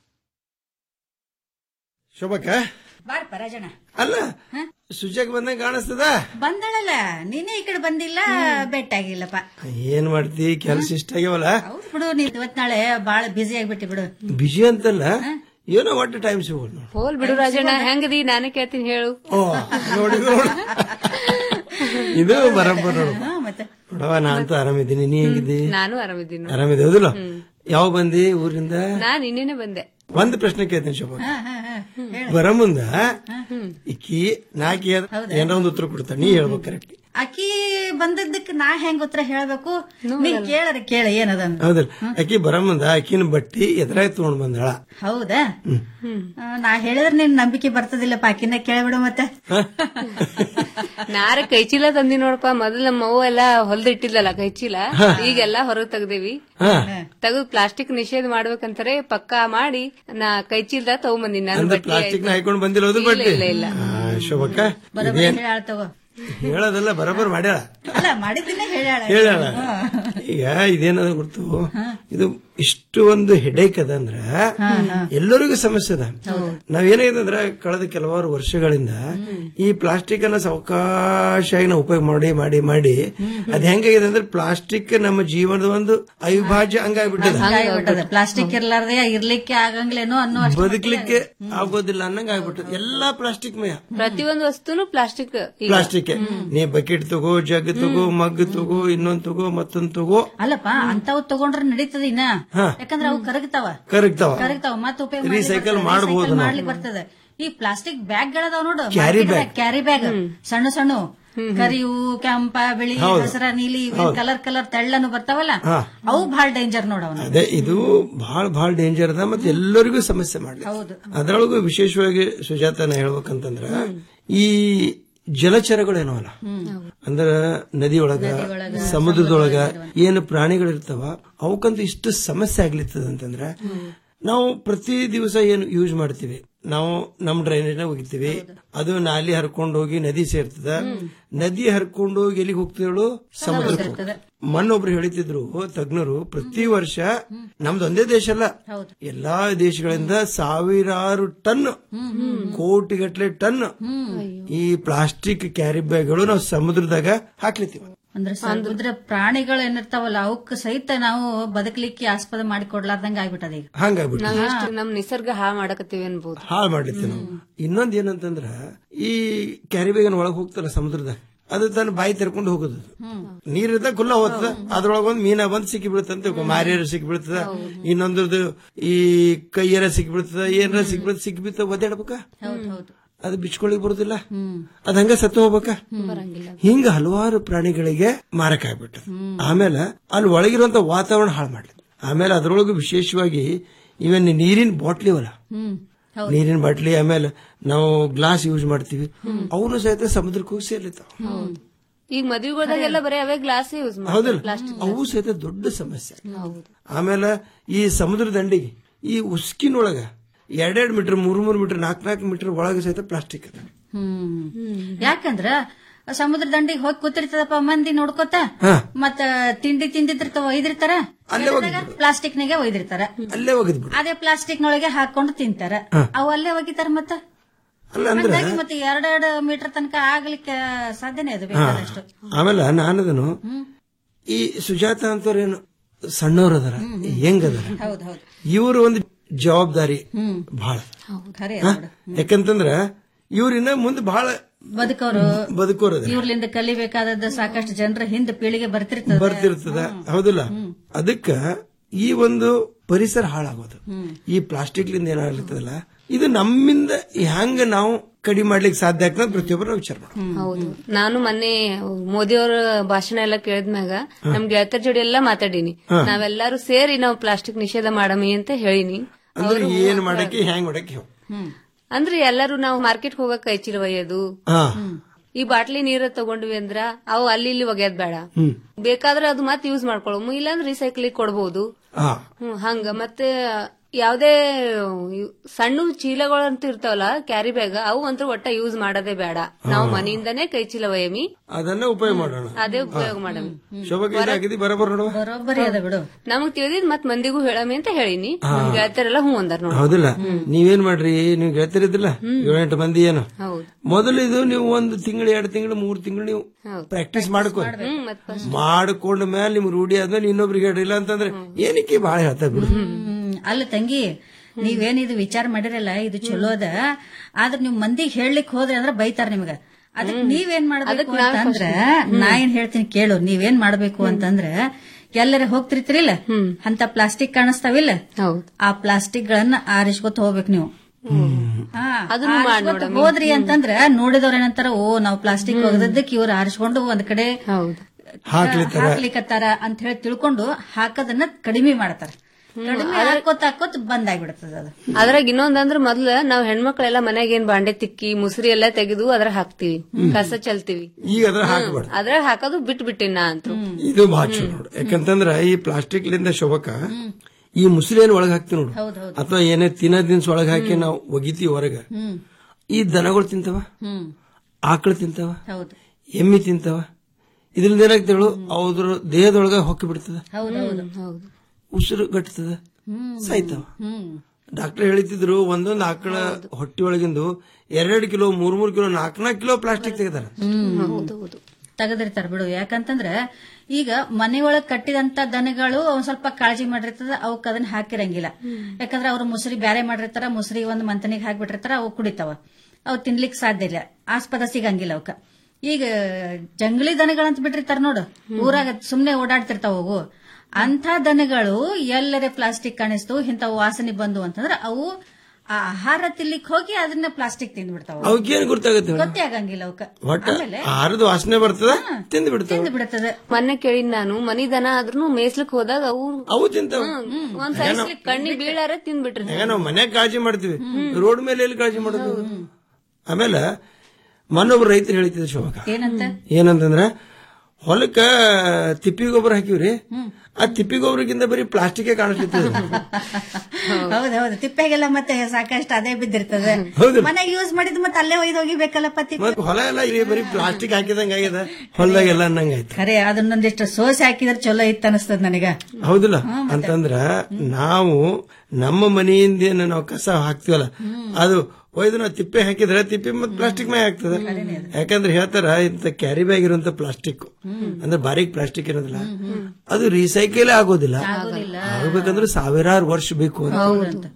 ಶೋಭಕ್ಕ ಬಾರಪ್ಪ ರಾಜಣ್ಣ ಅಲ್ಲ ಸುಜಾಕ್ ಬಂದಂಗ ಕಾಣಿಸ್ತದ ಬಂದಳಲ್ಲ ನೀನೇ ಈ ಕಡೆ ಬಂದಿಲ್ಲ ಬೆಟ್ಟಾಗಿಲ್ಲಪ್ಪ ಏನ್ ಮಾಡ್ತಿ ಕೆಲ್ಸ ಇಷ್ಟ ಆಗ್ಯಾವಲ್ಲ ಹೌದು ಬಿಡು ನೀ ಇವತ್ ನಾಳೆ ಬಾಳ ಬಿಸಿ ಆಗ್ಬಿಟ್ಟಿ ಬಿಡು ಬಿಜಿ ಅಂತಲ್ಲ ಏನೋ ಒಟ್ಟು ಟೈಮ್ ಸಿಗೋದು ನೋಡು ಹೋಲ್ ಬಿಡು ರಾಜಣ್ಣ ಹೆಂಗದಿ ನಾನೇ ಕೇಳ್ತೀನಿ ಹೇಳು ಓ ನೋಡಿ ನೋಡು ಇದು ಬರಬ್ಬರ್ ನೋಡು ನೋಡವ ನಾ ಅಂತ ಆರಾಮಿದ್ದೀನಿ ನೀ ಹೆಂಗಿದ್ದಿ ನಾನು ಆರಾಮಿದ್ದೀನಿ ಆರಾಮಿದೆ ಹೌದಿಲ್ಲ ಯಾವ ಬಂದಿ ಊರಿಂದ ನಾನ್ ಇನ್ನೇನೆ ಬಂದೆ ಒಂದ್ ಪ್ರಶ್ನೆ ಕೇಳ್ತೀನಿ ಶೋಭಾ ಬರ ಮುಂದ ಇಕ್ಕಿ ನಾಕಿ ಏನಾರ ಒಂದು ಉತ್ತರ ಕೊಡ್ತಾನೆ ನೀ ಹೇಳ್ಬೇಕು ಕರೆಕ್ಟ್ ಅಕ್ಕಿ ಬಂದದ್ದಕ್ಕೆ ನಾ ಹೆಂಗ್ ಉತ್ತರ ಹೇಳ್ಬೇಕು ನೀ ಕೇಳರ ಕೇಳ ಏನದ ಅಂತ. ಹೌದಲ್ಲ ಅಕ್ಕಿ ಬರ ಮುಂದ ಅಕ್ಕಿನ ಬಟ್ಟಿ ಎದುರಾಗ ತಗೊಂಡ್ ಬಂದಾಳ ಹೌದಾ ಆ, ನಾ ಹೇಳಿದ್ರೆ ನಿನ್ ನಂಬಿಕೆ ಬರ್ತದಿಲ್ಲಪ್ಪ ಅಕ್ಕಿನ ಕೇಳ್ಬಿಡು ಮತ್ತೆ ನಾರ ಕೈಚೀಲ ತಂದಿ ನೋಡಪ್ಪ ಮೊದಲು ನಮ್ಮ ಅವ್ವ ಎಲ್ಲ ಹೊಲ್ದಿಟ್ಟಿದ್ಲಲ್ಲ ಕೈಚೀಲ ಹಾ. ಈಗೆಲ್ಲ ಹೊರಗ್ ತೆಗ್ದೇವಿ ಹಾ. ತೆಗೆದು ಪ್ಲಾಸ್ಟಿಕ್ ನಿಷೇಧ ಮಾಡ್ಬೇಕಂತಾರೆ ಪಕ್ಕಾ ಮಾಡಿ ನಾ ಕೈಚೀಲ್ದ ತಗೊಂಬಂದಿನಿ ನಾನು ಅಂದ್ರೆ ಬಟ್ಟೆ ಪ್ಲಾಸ್ಟಿಕ್ ನ ಹಾಕೊಂಡ್ ಬಂದಿಲ್ಲ ಹೌದು ಇಲ್ಲ, ಬಟ್ಟಿ ಇಲ್ಲ, ಇಲ್ಲ. ಆ, ಶೋಭಕ್ಕ ಬರೋಬ್ಬರಿ ಇದೇನ್ ಹೇಳ ತಗೋ ಹೇಳೋದಲ್ಲ ಬರೋಬ್ಬರ್ ಮಾಡ್ಯಾಳ ಅಲ್ಲ ಮಾಡಿದ್ದನ್ನೇ ಹೇಳ್ಯಾಳ ಹೇಳ ಈಗ ಇದೇನದ ಗೊತ್ತು ಇದು ಇಷ್ಟು ಒಂದು ಹೆಡೇಕ್ ಅದ ಅಂದ್ರ ಎಲ್ಲರಿಗೂ ಸಮಸ್ಯೆ ಅದ ನಾವೇನಾಗಿದೆ ಅಂದ್ರ ಕಳೆದ ಕೆಲವಾರು ವರ್ಷಗಳಿಂದ ಈ ಪ್ಲಾಸ್ಟಿಕ್ ಅನ್ನ ಸಾವಕಾಶಾಗಿ ನಾವು ಉಪಯೋಗ ಮಾಡಿ ಮಾಡಿ ಮಾಡಿ ಅದ್ ಹೆಂಗಾಗಿದೆ ಅಂದ್ರೆ ಪ್ಲಾಸ್ಟಿಕ್ ನಮ್ಮ ಜೀವನದ ಒಂದು ಅವಿಭಾಜ್ಯ ಅಂಗಾಗ್ಬಿಟ್ಟದ ಹಂಗಾಗ್ಬಿಟ್ಟದ ಪ್ಲಾಸ್ಟಿಕ್ ಇರ್ಲಾರ್ದೆ ಇರ್ಲಿಕ್ಕೆ ಆಗಂಗ್ಲೇನೋ ಅನ್ನೋ ಅಷ್ಟು ಬದುಕಲಿಕ್ಕೆ ಆಗೋದಿಲ್ಲ ಅನ್ನಂಗ ಆಗ್ಬಿಟ್ಟದ ಎಲ್ಲಾ ಪ್ಲಾಸ್ಟಿಕ್ ಮಯ ಪ್ರತಿಯೊಂದು ವಸ್ತುನು ಪ್ಲಾಸ್ಟಿಕ್ ಪ್ಲಾಸ್ಟಿಕ್ ನೀ ಬಕೆಟ್ ತಗೋ ಜಗ್ ತಗೋ ಮಗ್ ತಗೋ ಇನ್ನೊಂದ್ ತಗೋ ಮತ್ತೊಂದ್ ತಗೋ ಅಲ್ಲಪ್ಪ ಅಂತವ್ ತಗೊಂಡ್ರೆ ನಡೀತದ ಇನ್ನ ಹಾ. ಯಾಕಂದ್ರೆ ಅವು ಕರಗ್ತಾವ ಕರಗ್ತಾವ. ಕರಗ್ತಾವ ಮತ್ತೆ ಉಪಯೋಗ Recycle ಮಾಡ್ಬೋದು ನಾವು. ಮಾಡ್ಲಿಕ್ಕೆ ಬರ್ತದೆ ಈ ಪ್ಲಾಸ್ಟಿಕ್ ಬ್ಯಾಗ್ ಗಳದಾವ ನೋಡು Carry bag. ಕ್ಯಾರಿ ಬ್ಯಾಗ್ ಸಣ್ಣ ಸಣ್ಣ ಕರಿವು ಕೆಂಪ ಬಿಳಿ ಹೌದು. ಹಸಿರ ನೀಲಿ ಹೌದು. ಕಲರ್ ಕಲರ್ ತೆಳ್ಳನು ಬರ್ತಾವಲ್ಲ ಹಾ. ಅವು ಬಹಳ ಡೇಂಜರ್ ನೋಡವನ ಅದೇ ಇದು ಬಹಳ ಬಹಳ ಡೇಂಜರ್ ಅದ ಮತ್ತೆ ಎಲ್ಲರಿಗೂ ಸಮಸ್ಯೆ ಮಾಡ್ಲಿ ಹೌದು ಅದರೊಳಗೂ ವಿಶೇಷವಾಗಿ ಸುಜಾತ ನಾ ಹೇಳ್ಬೇಕಂತಂದ್ರ ಈ ಜಲಚರಗಳೇನವಲ್ಲ ಅಂದ್ರ ನದಿಯೊಳಗ ಸಮುದ್ರದೊಳಗ ಏನು ಪ್ರಾಣಿಗಳಿರ್ತಾವ ಅವಕ್ಕಂತೂ ಇಷ್ಟು ಸಮಸ್ಯೆ ಆಗ್ಲಿತ್ತದ ಅಂತಂದ್ರ ನಾವು ಪ್ರತಿ ದಿವಸ ಏನು ಯೂಸ್ ಮಾಡ್ತೀವಿ ನಾವು ನಮ್ ಡ್ರೈನೇಜ್ ಹೋಗಿರ್ತೀವಿ ಅದು ನಾಲಿ ಹರ್ಕೊಂಡು ಹೋಗಿ ನದಿ ಸೇರ್ತದ ನದಿ ಹರ್ಕೊಂಡು ಹೋಗಿ ಎಲ್ಲಿಗೆ ಹೋಗ್ತಿದ್ರು ಸಮುದ್ರಕ್ಕೆ ಮೊನ್ನೊಬ್ರು ಹೇಳಿತಿದ್ರು ತಜ್ಞರು ಪ್ರತಿ ವರ್ಷ ನಮ್ದು ಒಂದೇ ದೇಶ ಅಲ್ಲ ಎಲ್ಲಾ ದೇಶಗಳಿಂದ ಸಾವಿರಾರು ಟನ್ ಕೋಟಿಗಟ್ಲೆ ಟನ್ ಈ ಪ್ಲಾಸ್ಟಿಕ್ ಕ್ಯಾರಿ ಬ್ಯಾಗ್ಗಳು ನಾವು ಸಮುದ್ರದಾಗ ಹಾಕ್ಲಿತ್ತೀವಿ ಅಂದ್ರೆ ಸಮುದ್ರ ಪ್ರಾಣಿಗಳು ಏನಿರ್ತಾವಲ್ಲ ಅವಕ್ ಸಹಿತ ನಾವು ಬದುಕಲಿಕ್ಕೆ ಆಸ್ಪದ ಮಾಡಿ ಕೊಡ್ಲಾರ್ದಂಗ ಆಗ್ಬಿಟ್ಟದ ಈಗ ಹಂಗಾಗ್ಬಿಟ್ಟು ನಾವ್ ಎಷ್ಟು ನಮ್ ನಿಸರ್ಗ ಹಾಳು ಮಾಡಕತ್ತೀವಿ ಅನ್ಬೋದು ಹಾಳು ಮಾಡ್ಲಿತ್ತೀವಿ ನಾವು ಇನ್ನೊಂದ್ ಏನಂತಂದ್ರ ಈ ಕ್ಯಾರಿ ಬ್ಯಾಗನ್ ಒಳಗ್ ಹೋಗ್ತಾರ ಸಮುದ್ರದಾಗ ಅದು ತನ್ನ ಬಾಯಿ ತೆರ್ಕೊಂಡು ಹೋಗುದು ನೀರಿದ್ದ ಖುಲ್ಲ ಹೋಗ್ತದ ಅದ್ರೊಳಗ ಒಂದ್ ಮೀನ ಬಂದ್ ಸಿಕ್ಕಿ ಬೀಳ್ತಂತ ಮಾರಿಯರ ಸಿಕ್ಕಿ ಬೀಳ್ತದ ಇನ್ನೊಂದ್ರದ್ದು ಈ ಕೈಯರ ಸಿಕ್ಕಿ ಬೀಳ್ತದ ಏನಾರ ಸಿಕ್ಕಿ ಬೀಳ್ತದ ಸಿಕ್ಕಿ ಬೀಳ್ತದ ಒದ್ದಾಡ್ಬೇಕ ಹೌದು ಹೌದು ಅದು ಬಿಚ್ಕೊಳ್ಳಿಕ್ ಬರುದಿಲ್ಲ ಅದ್ ಹಂಗ ಸತ್ತು ಹೋಗ್ಬೇಕ ಹಿಂಗ ಹಲವಾರು ಪ್ರಾಣಿಗಳಿಗೆ ಮಾರಕ ಆಗ್ಬಿಟ್ಟದ ಆಮೇಲೆ ಅಲ್ಲಿ ಒಳಗಿರುವಂತ ವಾತಾವರಣ ಹಾಳು ಮಾಡ್ಲಿ ಆಮೇಲೆ ಅದ್ರೊಳಗೂ ವಿಶೇಷವಾಗಿ ಇವನ್ ನೀರಿನ ಬಾಟ್ಲಿ ಅವಲ್ಲ ಹ್ಮ್ ನೀರಿನ ಬಾಟ್ಲಿ ಆಮೇಲೆ ನಾವು ಗ್ಲಾಸ್ ಯೂಸ್ ಮಾಡ್ತೀವಿ ಅವನು ಸಹಿತ ಸಮುದ್ರಕ್ಕೆ ಹೋಗಿ ಸೇರ್ಲಿತ್ತಾವ ಈಗ ಮದ್ವೆಗಳ್ದಾಗೆಲ್ಲ ಬರೀ ಅವೇ ಗ್ಲಾಸ್ ಯೂಸ್ ಹೌದಲ್ಲ ಪ್ಲಾಸ್ಟಿಕ್ ಅವು ಸಹಿತ ದೊಡ್ಡ ಸಮಸ್ಯೆ ಆಮೇಲೆ ಈ ಸಮುದ್ರ ದಂಡಿಗೆ ಈ ಉಸ್ಕಿನೊಳಗ ಎರಡೆರಡು ಮೀಟರ್ ಮೂರ್ ಮೂರ್ ಮೀಟರ್ ನಾಲ್ಕು ನಾಲ್ಕು ಮೀಟರ್ ಒಳಗೆ ಸಹಿತ ಪ್ಲಾಸ್ಟಿಕ್ ಅದ ಹ್ಮ್ ಯಾಕಂದ್ರ ಸಮುದ್ರ ದಂಡಿಗೆ ಹೋಗಿ ಕೂತಿರ್ತದಪ್ಪ ಮಂದಿ ನೋಡ್ಕೋತ ಹಾ. ಮತ್ತ ತಿಂಡಿ ತಿಂದಿರ್ತಾವ ಒಯ್ದಿರ್ತಾರ ಪ್ಲಾಸ್ಟಿಕ್ ನಾಗೆ ಒಯ್ದಿರ್ತಾರ ಅಲ್ಲೇ ಒಗದ್ ಬಿಡು ಅದೇ ಪ್ಲಾಸ್ಟಿಕ್ ನೊಳಗೆ ಹಾಕೊಂಡು ತಿಂತಾರ ಅವು ಅಲ್ಲೇ ಒಗಿತಾರ ಮತ್ತ ಅಲ್ಲ ಅಂದ್ರೆ ಹಂಗಾಗಿ ಮತ್ತೆ ಎರಡೆರಡು ಮೀಟರ್ ತನಕ ಆಗ್ಲಿಕ್ಕೆ ಸಾಧ್ಯನೇ ಅದು ಬೇಕಾದಷ್ಟು ಆಮೇಲೆ ನಾನದನು ಈ ಸುಜಾತ ಅಂತವ್ರೇನು ಸಣ್ಣವ್ರ ಅದಾರ ಹೆಂಗದಾರ ಹೌದ್ ಹೌದು ಇವ್ರ ಒಂದು ಜವಾಬ್ದಾರಿ ಬಹಳ ಖರೆ ಹಾ? ಯಾಕಂತಂದ್ರ ಇವ್ರಿನ್ನ ಮುಂದೆ ಬಹಳ ಬದುಕೋರು ಬದುಕೋರದ ಇವ್ರಲಿಂದ ಕಲಿಬೇಕಾದದ್ದು ಸಾಕಷ್ಟು ಜನರ ಹಿಂದೆ ಪೀಳಿಗೆ ಬರ್ತಿರ್ತದ ಬರ್ತಿರ್ತದ ಹೌದಿಲ್ಲ ಅದಕ್ಕ ಈ ಒಂದು ಪರಿಸರ ಹಾಳಾಗೋದು ಈ ಪ್ಲಾಸ್ಟಿಕ್ ಲಿಂದ ಏನಾಗ್ಲಿರ್ತದಲ್ಲ ಇದು ನಮ್ಮಿಂದ ಹೆಂಗ ನಾವು ಕಡಿಮೆ ಮಾಡ್ಲಿಕ್ಕೆ ಸಾಧ್ಯ ಆಗ್ತದೆ ಪ್ರತಿಯೊಬ್ಬರು ನಾವು ವಿಚಾರ ಮಾಡೋದು ಹೌದು ನಾನು ಮೊನ್ನೆ ಮೋದಿ ಅವರ ಭಾಷಣ ಎಲ್ಲ ಕೇಳಿದ್ಮ್ಯಾಗ ನಮ್ ಗೆಳತರ ಜೋಡಿ ಎಲ್ಲಾ ಮಾತಾಡೀನಿ ಹಾ. ನಾವೆಲ್ಲರೂ ಸೇರಿ ನಾವು ಪ್ಲಾಸ್ಟಿಕ್ ನಿಷೇಧ ಮಾಡಮಿ ಅಂತ ಹೇಳಿನಿ ಅಂದ್ರೆ ಏನ್ ಮಾಡಕ್ಕೆ ಹೆಂಗ್ ಮಾಡಕ್ಕೆ ಅಂದ್ರೆ ಎಲ್ಲರೂ ನಾವು ಮಾರ್ಕೆಟ್ ಹೋಗಕ್ ಕೈ ಚೀಲ ಒಯ್ಯೋದು ಹಾ ಈ ಬಾಟ್ಲಿ ನೀರ ತಗೊಂಡ್ವಿ ಅಂದ್ರ ಅವು ಅಲ್ಲಿ ಇಲ್ಲಿ ಒಗ್ಯೋದ್ ಬೇಡ ಹ್ಮ್ ಬೇಕಾದ್ರೆ ಅದು ಮತ್ತೆ ಯೂಸ್ ಮಾಡ್ಕೊಳಮು ಇಲ್ಲಾಂದ್ರೆ ರಿಸೈಕ್ಲಿಂಗ್ ಕೊಡ್ಬೋದು ಹಾ ಹ್ಮ್ ಹಂಗ ಮತ್ತೆ ಯಾವ್ದೇ ಇವ್ ಸಣ್ಣ ಚೀಲಗಳಂತ ಇರ್ತಾವಲ್ಲ ಕ್ಯಾರಿ ಬ್ಯಾಗ್ ಅವು ಅಂತೂ ಒಟ್ಟ ಯೂಸ್ ಮಾಡೋದೇ ಬೇಡ ನಾವು ಮನೆಯಿಂದನೇ ಕೈ ಚೀಲ ಒಯ್ಯಮಿ ಅದನ್ನ ಉಪಯೋಗ ಮಾಡೋಣ ಅದೇ ಉಪಯೋಗ ಮಾಡಮಿ ಶೋಭಕ್ಕೆ ಇದಾಗಿದ್ದಿ ಬರಬರ್ ನೋಡುವ ಬರೋಬ್ಬರಿ ಅದ ಬಿಡು ನಮಗ್ ತಿಳಿದಿದ್ ಮತ್ ಮಂದಿಗೂ ಹೇಳಮಿ ಅಂತ ಹೇಳಿನಿ ನಮ್ ಗೆಳತಿಯರೆಲ್ಲ ಹ್ಞೂ ಅಂದಾರ ನೋಡಿ ಹೌದಿಲ್ಲ ನೀವೇನ್ ಮಾಡ್ರಿ ನೀವು ಗೆಳತಿರಿದ್ದಿಲ್ಲ ಏಳೆಂಟು ಮಂದಿ ಏನು ಹೌದು ಮೊದಲು ಇದು ನೀವು ಒಂದು ತಿಂಗಳು ಎರಡು ತಿಂಗಳು ಮೂರು ತಿಂಗಳು ನೀವು ಪ್ರಾಕ್ಟೀಸ್ ಮಾಡ್ಕೋ ಹ್ಮ್ ಮತ್ first ಮಾಡ್ಕೊಂಡ ಮೇಲೆ ನಿಮ್ಗೆ ರೂಢಿ ಆದ್ಮೇಲೆ ಇನ್ನೊಬ್ರಿಗೆ ಹೇಳಿಲ್ಲ ಅಂತಂದ್ರೆ ಏನಕ್ಕೆ ಬಹಳ ಹೇಳ್ತಾ ಬಿಡು ಹ್ಮ್ ಅಲ್ಲ ತಂಗಿ ನೀವೇನಿದು ವಿಚಾರ ಮಾಡಿರಲ್ಲ ಇದು ಚಲೋ ಅದ ಆದ್ರ ನೀವ್ ಮಂದಿಗೆ ಹೇಳಲಿಕ್ ಹೋದ್ರಿ ಅಂದ್ರ ಬೈತಾರ ನಿಮ್ಗ ಅದಕ್ ನೀವೇನ್ ಮಾಡ್ಬೇಕು ಅಂತಂದ್ರ ನಾ ಏನ್ ಹೇಳ್ತೀನಿ ಕೇಳು ನೀವೇನ್ ಮಾಡ್ಬೇಕು ಅಂತಂದ್ರ ಎಲ್ಲರ ಹೋಗ್ತಿರ್ತಿರಿಲ್ಲ ಅಂತ ಪ್ಲಾಸ್ಟಿಕ್ ಕಾಣಿಸ್ತಾವಿಲ್ಲ ಆ ಪ್ಲಾಸ್ಟಿಕ್ ಗಳನ್ನ ಆರಿಸ್ಕೊತ ಹೋಗ್ಬೇಕು ನೀವು ಹಾ, ಅದನ್ನು ಮಾಡ್ ಆರಿಸ್ಕೊತ ನೋಡಮ್ಮಿ. ಹೋದ್ರಿ ಅಂತಂದ್ರ ನೋಡಿದವ್ರ ಏನಂತಾರ ಓ ನಾವ್ ಪ್ಲಾಸ್ಟಿಕ್ ಒಗದದ್ದಕ್ಕೆ ಇವ್ರು ಆರಿಸ್ಕೊಂಡು ಒಂದ್ ಕಡೆ ಹಾಕ್ಲಿತ್ತಾರ. ಹಾಕ್ಲಿಕತ್ತಾರ ಅಂತ ಹೇಳಿ ತಿಳ್ಕೊಂಡು ಹಾಕೋದನ್ನ ಕಡಿಮೆ ಮಾಡ್ತಾರ ಕಡಿಮೆ ಹಾಕೋತ್ ಹಾಕೋತ್ ಬಂದ್ ಆಗ್ಬಿಡ್ತದ ಅದು ಅದ್ರಾಗ ಇನ್ನೊಂದಂದ್ರ ಮೊದ್ಲ ನಾವ್ ಹೆಣ್ಮಕ್ಳೆಲ್ಲ ಮನ್ಯಾಗ ಏನ್ ಬಾಂಡೆ ತಿಕ್ಕಿ ಮುಸ್ರಿ ಎಲ್ಲಾ ತೆಗೆದು ಅದ್ರ ಹಾಕ್ತಿವಿ ಕಸ ಚೆಲ್ತೀವಿ ಈಗ ಅದ್ರ ಹಾಕ್ಬಾರ್ದು ಅದ್ರಾಗ ಹಾಕೋದು ಬಿಟ್ ಬಿಟ್ಟಿನ ಅಂತೂ ಇದು ಬಹಳ ಚಲೋ ನೋಡು ಯಾಕಂತಂದ್ರ ಈ ಪ್ಲಾಸ್ಟಿಕ್ ಲಿಂದ ಶೋಭಕ ಈ ಮುಸ್ಲಿನ್ ಒಳಗ್ ಹಾಕ್ತಿವಿ ನೋಡು ಅಥವಾ ಏನೇ ತಿನ್ನ ದಿನ್ಸ ಒಳಗ್ ಹಾಕಿ ನಾವು ಒಗಿತೀವಿ ಹೊರಗ ಹ್ಮ್ ಈ ದನಗಳು ತಿಂತಾವ ಹ್ಮ್ ಆಕಳು ತಿಂತಾವ ಹೌದು ಎಮ್ಮಿ ತಿಂತಾವ ಇದ್ರಿಂದ ಏನಾಗ್ತೇಳು ಅವ್ರ ದೇಹದೊಳಗ ಹೊಕ್ಕಿ ಬಿಡ್ತದ ಹೌದು ಹೌದು ಹೌದು ಉಸಿರು ಗಟ್ಟತದ ಹ್ಮ್ ಸಾಯ್ತಾವ ಹ್ಮ್ ಡಾಕ್ಟರ್ ಹೇಳಿತಿದ್ರು ಒಂದೊಂದು ಆಕಳ ಹೊಟ್ಟಿ ಒಳಗಿಂದು ಎರಡೆರಡು ಕಿಲೋ ಮೂರ್ ಮೂರ್ ಕಿಲೋ ನಾಲ್ಕ್ ನಾಲ್ಕು ಕಿಲೋ ಪ್ಲಾಸ್ಟಿಕ್ ತೆಗೆದಾರ ಹ್ಮ್ ತೆಗೆದಿರ್ತಾರ ಬಿಡು ಯಾಕಂತಂದ್ರ ಈಗ ಮನೆಯೊಳಗ್ ಕಟ್ಟಿದಂತ ದನಗಳು ಒಂದ್ ಸ್ವಲ್ಪ ಕಾಳಜಿ ಮಾಡಿರ್ತದ ಅವಕ್ ಅದನ್ನ ಹಾಕಿರಂಗಿಲ್ಲ ಯಾಕಂದ್ರ ಅವ್ರು ಮುಸ್ರಿ ಬ್ಯಾರೆ ಮಾಡಿರ್ತಾರ ಮುಸ್ರಿ ಒಂದ್ ಮಂತನಿಗೆ ಹಾಕ್ಬಿಟ್ಟಿರ್ತಾರ ಅವು ಕುಡಿತಾವ ಅವು ತಿನ್ಲಿಕ್ ಸಾಧ್ಯ ಇಲ್ಲ ಆಸ್ಪದ ಸಿಗಂಗಿಲ್ಲ ಅವಕ್ಕ ಈಗ ಜಂಗಲಿ ದನಗಳಂತ ಬಿಟ್ಟಿರ್ತಾರ ನೋಡು ಊರಾಗ ಸುಮ್ನೆ ಓಡಾಡ್ತಿರ್ತಾವ ಅವು ಅಂತ ದನಗಳು ಎಲ್ಲರೇ ಪ್ಲಾಸ್ಟಿಕ್ ಕಾಣಿಸ್ತು ಇಂಥ ವಾಸನೆ ಬಂದು ಅಂತಂದ್ರ ಅವು ಆ ಆಹಾರ ತಿನ್ಲಿಕ್ ಹೋಗಿ ಅದನ್ನ ಪ್ಲಾಸ್ಟಿಕ್ ತಿಂದ್ಬಿಡ್ತಾವ ಅವಕ್ಕೇನು ಗೊತ್ತಾಗುತ್ತೆ ಮೇಡಮ್? ಗೊತ್ತೇ ಆಗಂಗಿಲ್ಲ ಅವಕ್ಕ ಒಟ್ಟ ಆಮೇಲೆ ಆಹಾರದ ವಾಸನೆ ಬರ್ತದ ತಿಂದು ಬಿಡ್ತಾವ ತಿಂದು ಬಿಡ್ತದೆ ಮೊನ್ನೆ ಕೇಳಿದ್ ನಾನು ಮನಿ ದನ ಆದ್ರೂ ಮೇಯ್ಸ್ಲಿಕ್ ಹೋದಾಗ ಅವು ಅವು ತಿಂತಾವ ಒಂದ್ ಸಾಯಿಸ್ಲಿಕ್ ಕಣ್ಣಿಗೆ ಬೀಳಾರೆ ತಿಂದ್ಬಿಟ್ರಿ ಈಗ ನಾವು ಮನ್ಯಾಗ ಕಾಳಜಿ ಮಾಡ್ತೀವಿ ರೋಡ್ ಮೇಲೆ ಎಲ್ಲಿ ಕಾಳಜಿ ಮಾಡೋದು ಆಮೇಲೆ ಮೊನ್ನೊಬ್ರು ರೈತರು ಹೇಳ್ತಿದ್ರು ಶೋಭಕ ಏನಂತ ಏನಂತಂದ್ರ ಹೊಲಕ್ಕ ತಿಪ್ಪಿ ಗೊಬ್ಬರ ಹಾಕಿವ್ರಿ ಆ ತಿಪ್ಪಿ ಗೊಬ್ಬರಕ್ಕಿಂತ ಬರೀ ಪ್ಲಾಸ್ಟಿಕ್ ಕಾಣಿಸ್ತಿರ್ತದೆ ಹೌದೌದು ತಿಪ್ಪೆಗೆಲ್ಲ ಮತ್ತೆ ಸಾಕಷ್ಟು ಅದೇ ಬಿದ್ದಿರ್ತದೆ ಹೌದು. ಮನೆಗೆ ಯೂಸ್ ಮಾಡಿದ್ ಮತ್ತೆ ಅಲ್ಲೇ ಒಯ್ದು ಹೋಗಿಬೇಕಲ್ಲಪ್ಪ ತಿಪ್ಪೆ ಮತ್ ಹೊಲ ಎಲ್ಲ ಇಲ್ಲಿ ಬರೀ ಪ್ಲಾಸ್ಟಿಕ್ ಹಾಕಿದಂಗ ಆಗ್ಯದ ಹೊಲದಾಗೆಲ್ಲ ಅನ್ನಂಗಾಯ್ತು ಖರೆ ಅದನ್ನೊಂದಿಷ್ಟು ಸೋಸೆ ಹಾಕಿದ್ರೆ ಚಲೋ ಇತ್ತು ಅನಿಸ್ತದ ನನಗ ಹೌದಿಲ್ಲ ಅಂತಂದ್ರ ನಾವು ನಮ್ಮ ಮನೆಯಿಂದ ಏನು ನಾವು ಕಸ ಹಾಕ್ತಿವಲ್ಲ ಅದು ಒಯ್ದು ನಾವು ತಿಪ್ಪೆ ಹಾಕಿದ್ರೆ ತಿಪ್ಪೆ ಮತ್ತೆ ಪ್ಲಾಸ್ಟಿಕ್ ಮೇ ಆಗ್ತದೆ ಯಾಕಂದ್ರೆ ಹೇಳ್ತಾರ ಇಂತ ಕ್ಯಾರಿ ಬ್ಯಾಗ್ ಇರುವಂತ ಪ್ಲಾಸ್ಟಿಕ್ ಅಂದ್ರೆ ಬಾರೀಕ್ ಪ್ಲಾಸ್ಟಿಕ್ ಇರೋದಿಲ್ಲ ಅದು ರೀಸೈಕಲ್ ಆಗೋದಿಲ್ಲ ಆಗ್ಬೇಕಂದ್ರೆ ಸಾವಿರಾರು ವರ್ಷ ಬೇಕು ಅಂತ ಹೌದು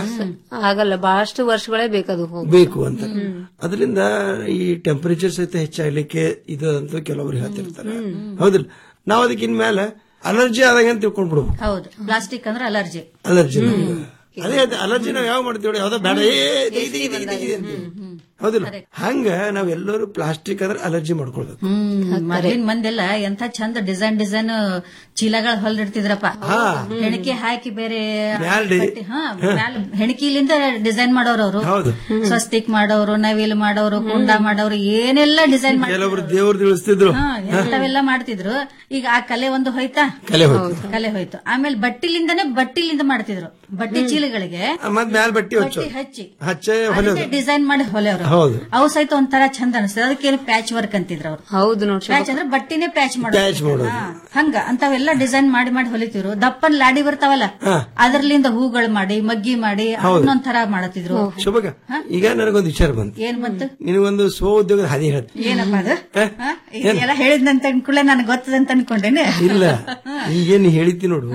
ಆಗಲ್ಲ ಬಹಳಷ್ಟು ವರ್ಷಗಳೇ ಬೇಕದು ಹೋಗಿ ಬೇಕು ಅಂತ ಅದರಿಂದ ಈ ಟೆಂಪರೇಚರ್ ಸಹಿತ ಹೆಚ್ಚಾಗ್ಲಿಕ್ಕೆ ಇದು ಅಂತ ಕೆಲವರು ಹೇಳ್ತಿರ್ತಾರೆ ಹೌದಿಲ್ಲ ನಾವ್ ಅದಕ್ಕೆ ಇನ್ಮೇಲೆ ಅಲರ್ಜಿ ಆದಾಗ ಅಂತ ತಿಳ್ಕೊಂಡ್ ಬಿಡ್ಬೇಕು ಹೌದು ಪ್ಲಾಸ್ಟಿಕ್ ಅಂದ್ರೆ ಅಲರ್ಜಿ ಅಲರ್ಜಿ ಅದೇ ಅಲರ್ಜಿ ನಾವ್ ಯಾವ ಮಾಡ್ತೀವಿ ಯಾವ್ದೋ ಬೇಡ ಏ, ಇದು, ಇದು, ಇದು, ಇದು, ಇದು ಅಂತೀವಿ. ಹೌದಿಲ್ಲ ಹಂಗ ನಾವೆಲ್ಲರೂ ಪ್ಲಾಸ್ಟಿಕ್ ಅಂದ್ರೆ ಅಲರ್ಜಿ ಮಾಡ್ಕೊಳ್ಬೇಕು ಮೊದ್ಲಿನ ಮಂದೆಲ್ಲ ಎಂತ ಚಂದ ಡಿಸೈನ್ ಡಿಸೈನ್ ಚೀಲಗಳ ಹೊಲ್ದಿಡ್ತಿದ್ರಪ್ಪ ಹೆಣಕಿ ಹಾಕಿ ಬೇರೆ ಮ್ಯಾಲ್ ಡಿ- ಬಟ್ಟೆ- ಹಾ, ಮ್ಯಾಲ್ ಹೆಣಕಿಲಿಂದ ಡಿಸೈನ್ ಮಾಡೋರು ಅವರು ಹೌದು ಸ್ವಸ್ತಿಕ್ ಮಾಡೋರು ನವಿಲ್ ಮಾಡೋರು ಕುಂಡ ಮಾಡೋರು ಏನೆಲ್ಲ ಡಿಸೈನ್ ಮಾಡಿ ಕೆಲವರು ದೇವ್ರು ತಿಳಿಸ್ತಿದ್ರು ಹಾ, ಎಂತವೆಲ್ಲ ಮಾಡ್ತಿದ್ರು ಈಗ ಆ ಕಲೆ ಒಂದು ಹೋಯ್ತಾ ಕಲೆ ಹೋಯ್ತು. ಕಲೆ ಹೋಯ್ತು ಆಮೇಲೆ ಬಟ್ಟಿಲಿಂದನೇ ಬಟ್ಟಿಲಿಂದ ಮಾಡ್ತಿದ್ರು ಬಟ್ಟೆ ಚೀಲಗಳಿಗೆ ಮತ್ ಮ್ಯಾಲ್ ಬಟ್ಟಿ ಹಚ್ಚು ಬಟ್ಟೆ ಹಚ್ಚಿ ಹಚ್ಚೆ ಹೊಲಿಯೋದು ಡಿಸೈನ್ ಮಾಡಿ ಹೊಲೆಯವರು ಹೌದು ಅವು ಸಹಿತ ಒಂಥರ ಚಂದ ಅನಿಸ್ತದೆ ಅದಕ್ಕೆ ಪ್ಯಾಚ್ ವರ್ಕ್ ಅಂತಿದ್ರು ಅವ್ರು ಹೌದು ನೋಡಿ ಪ್ಯಾಚ್ ಅಂದ್ರೆ ಬಟ್ಟಿನೇ ಪ್ಯಾಚ್ Patch ಮಾಡೋದು ಮಾಡೋದು. ಹಾ, ಹಂಗ ಅಂತವೆಲ್ಲ ಡಿಸೈನ್ ಮಾಡಿ ಮಾಡಿ ಹೊಲಿತಿದ್ರು ದಪ್ಪನ್ ಲಾಡಿ ಬರ್ತಾವಲ್ಲ ಹಾ. ಅದರ್ಲಿಂದ ಹೂಗಳು ಮಾಡಿ ಮಗ್ಗಿ ಮಾಡಿ ಹೌದು. ಅದನ್ನೊಂಥರ ಮಾಡತಿದ್ರು ಶುಭಕ ಈಗ ನನಗೊಂದು ವಿಚಾರ ಬಂತು ಏನ್ ಬಂತು ನಿನಗೊಂದು ಸ್ವ ಉದ್ಯೋಗದ ಹಾದಿ ಹೇಳ್ತೀನಿ ಏನಪ್ಪ ಅದು ಹಾ? ಇದೆಲ್ಲ ಹೇಳಿದ್ನಂತ ಅನ್ಕೊಳ್ಳೆ ನನಗೆ ಗೊತ್ತದಂತ ಅನ್ಕೊಂಡೇನೆ ಇಲ್ಲ ಈಗೇನು ಹೇಳಿತಿ ನೋಡು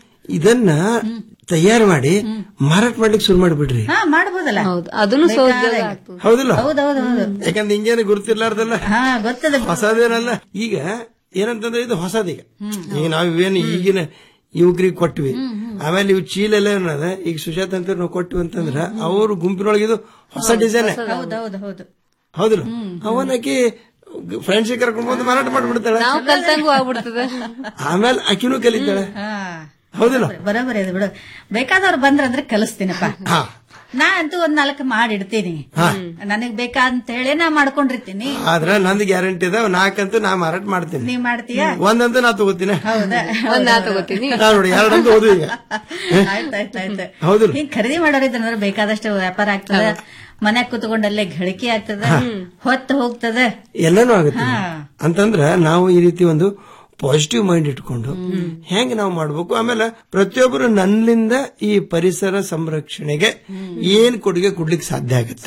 ಇದನ್ನ ತಯಾರು ಮಾಡಿ ಮಾರಾಟ ಮಾಡ್ಲಿಕ್ಕೆ ಶುರು ಮಾಡಿಬಿಡ್ರಿ ಹಾ ಮಾಡ್ಬೋದಲ್ಲ ಹೌದು ಅದನ್ನು ಸೋದ್ಯೋಗ ಆಗ್ತದೆ ಹೌದಿಲ್ಲ ಹೌದೌದು ಹೌದು ಯಾಕಂದ್ರೆ ಹಿಂಗೇನು ಗುರುತಿರ್ಲಾರ್ದಲ್ಲ ಹಾ ಗೊತ್ತದ ಹೊಸದೇನಲ್ಲ ಈಗ ಏನಂತಂದ್ರೆ ಇದು ಹೊಸದೀಗ ಈಗ ನಾವ್ ಇವೇನು ಈಗಿನ ಯುವಕರಿಗೆ ಕೊಟ್ವಿ ಆಮೇಲೆ ಇವು ಚೀಲ ಎಲ್ಲ ಏನದ ಈಗ ಸುಜಾತ ಅಂತ ನಾವು ಕೊಟ್ವಿ ಅಂತಂದ್ರ ಅವ್ರ ಗುಂಪಿನೊಳಗೆ ಇದು ಹೊಸ ಡಿಸೈನ್ ಹೌದೌದು ಹೌದು ಹೌದಿಲ್ಲ ಅವನಕಿ ಫ್ರೆಂಡ್ಸ್ ಕರ್ಕೊಂಡ್ ಬಂದು ಮಾರಾಟ ಮಾಡ್ಬಿಡ್ತಾಳೆ ನಾವು ಕಲ್ತಂಗೂ ಆಗ್ಬಿಡ್ತದೆ ಆಮೇಲೆ ಆಕಿನೂ ಕಲಿತಾಳೆ ಹಾ ಹೌದಿಲ್ಲ ಬರೋಬರಿ ಅದು ಬಿಡು ಬೇಕಾದವ್ರು ಬಂದ್ರಂದ್ರೆ ಕಲಿಸ್ತೀನಪ್ಪ ಹಾ ನಾ ಅಂತೂ ಒಂದ್ ನಾಲ್ಕು ಮಾಡಿಡ್ತೀನಿ ನನಗ್ ಬೇಕಂತ ಹೇಳಿ ನಾ ಮಾಡ್ಕೊಂಡಿರ್ತೀನಿ ಆದ್ರ ನಂದು ಗ್ಯಾರಂಟಿ ಅದ ನಾಲ್ಕಂತೂ ನಾ ಮಾರಾಟ ಮಾಡ್ತೀನಿ ನೀವ್ ಮಾಡ್ತೀಯಾ ಒಂದಂತೂ ನಾ ತಗೋತೀನಿ ಹೌದಾ ಒಂದ್ ನಾ ತಗೋತೀನಿ ನಾ ನೋಡಿ ಎರಡಂತೂ ಓದು ಈಗ ಆಯ್ತಾಯ್ತಾಯ್ತು ಹೌದಿಲ್ಲ ಹಿಂಗ್ ಖರೀದಿ ಮಾಡೋರಿದ್ರೆ ಬೇಕಾದಷ್ಟು ವ್ಯಾಪಾರ ಆಗ್ತದ ಮನ್ಯಾಗ ಕುತ್ಕೊಂಡಲ್ಲೇ ಗಳಿಕೆ ಆಗ್ತದ ಹೊತ್ತು ಹೋಗ್ತದ ಎಲ್ಲಾನು ಆಗುತ್ತೆ ಹಾ. ಅಂತಂದ್ರ ನಾವು ಈ ರೀತಿ ಒಂದು ಪಾಸಿಟಿವ್ ಮೈಂಡ್ ಇಟ್ಕೊಂಡು ಹೆಂಗ್ ನಾವು ಮಾಡ್ಬೇಕು ಆಮೇಲೆ ಪ್ರತಿಯೊಬ್ಬರು ನನ್ನಿಂದ ಈ ಪರಿಸರ ಸಂರಕ್ಷಣೆಗೆ ಏನ್ ಕೊಡುಗೆ ಕೊಡ್ಲಿಕ್ಕೆ ಸಾಧ್ಯ ಆಗತ್ತ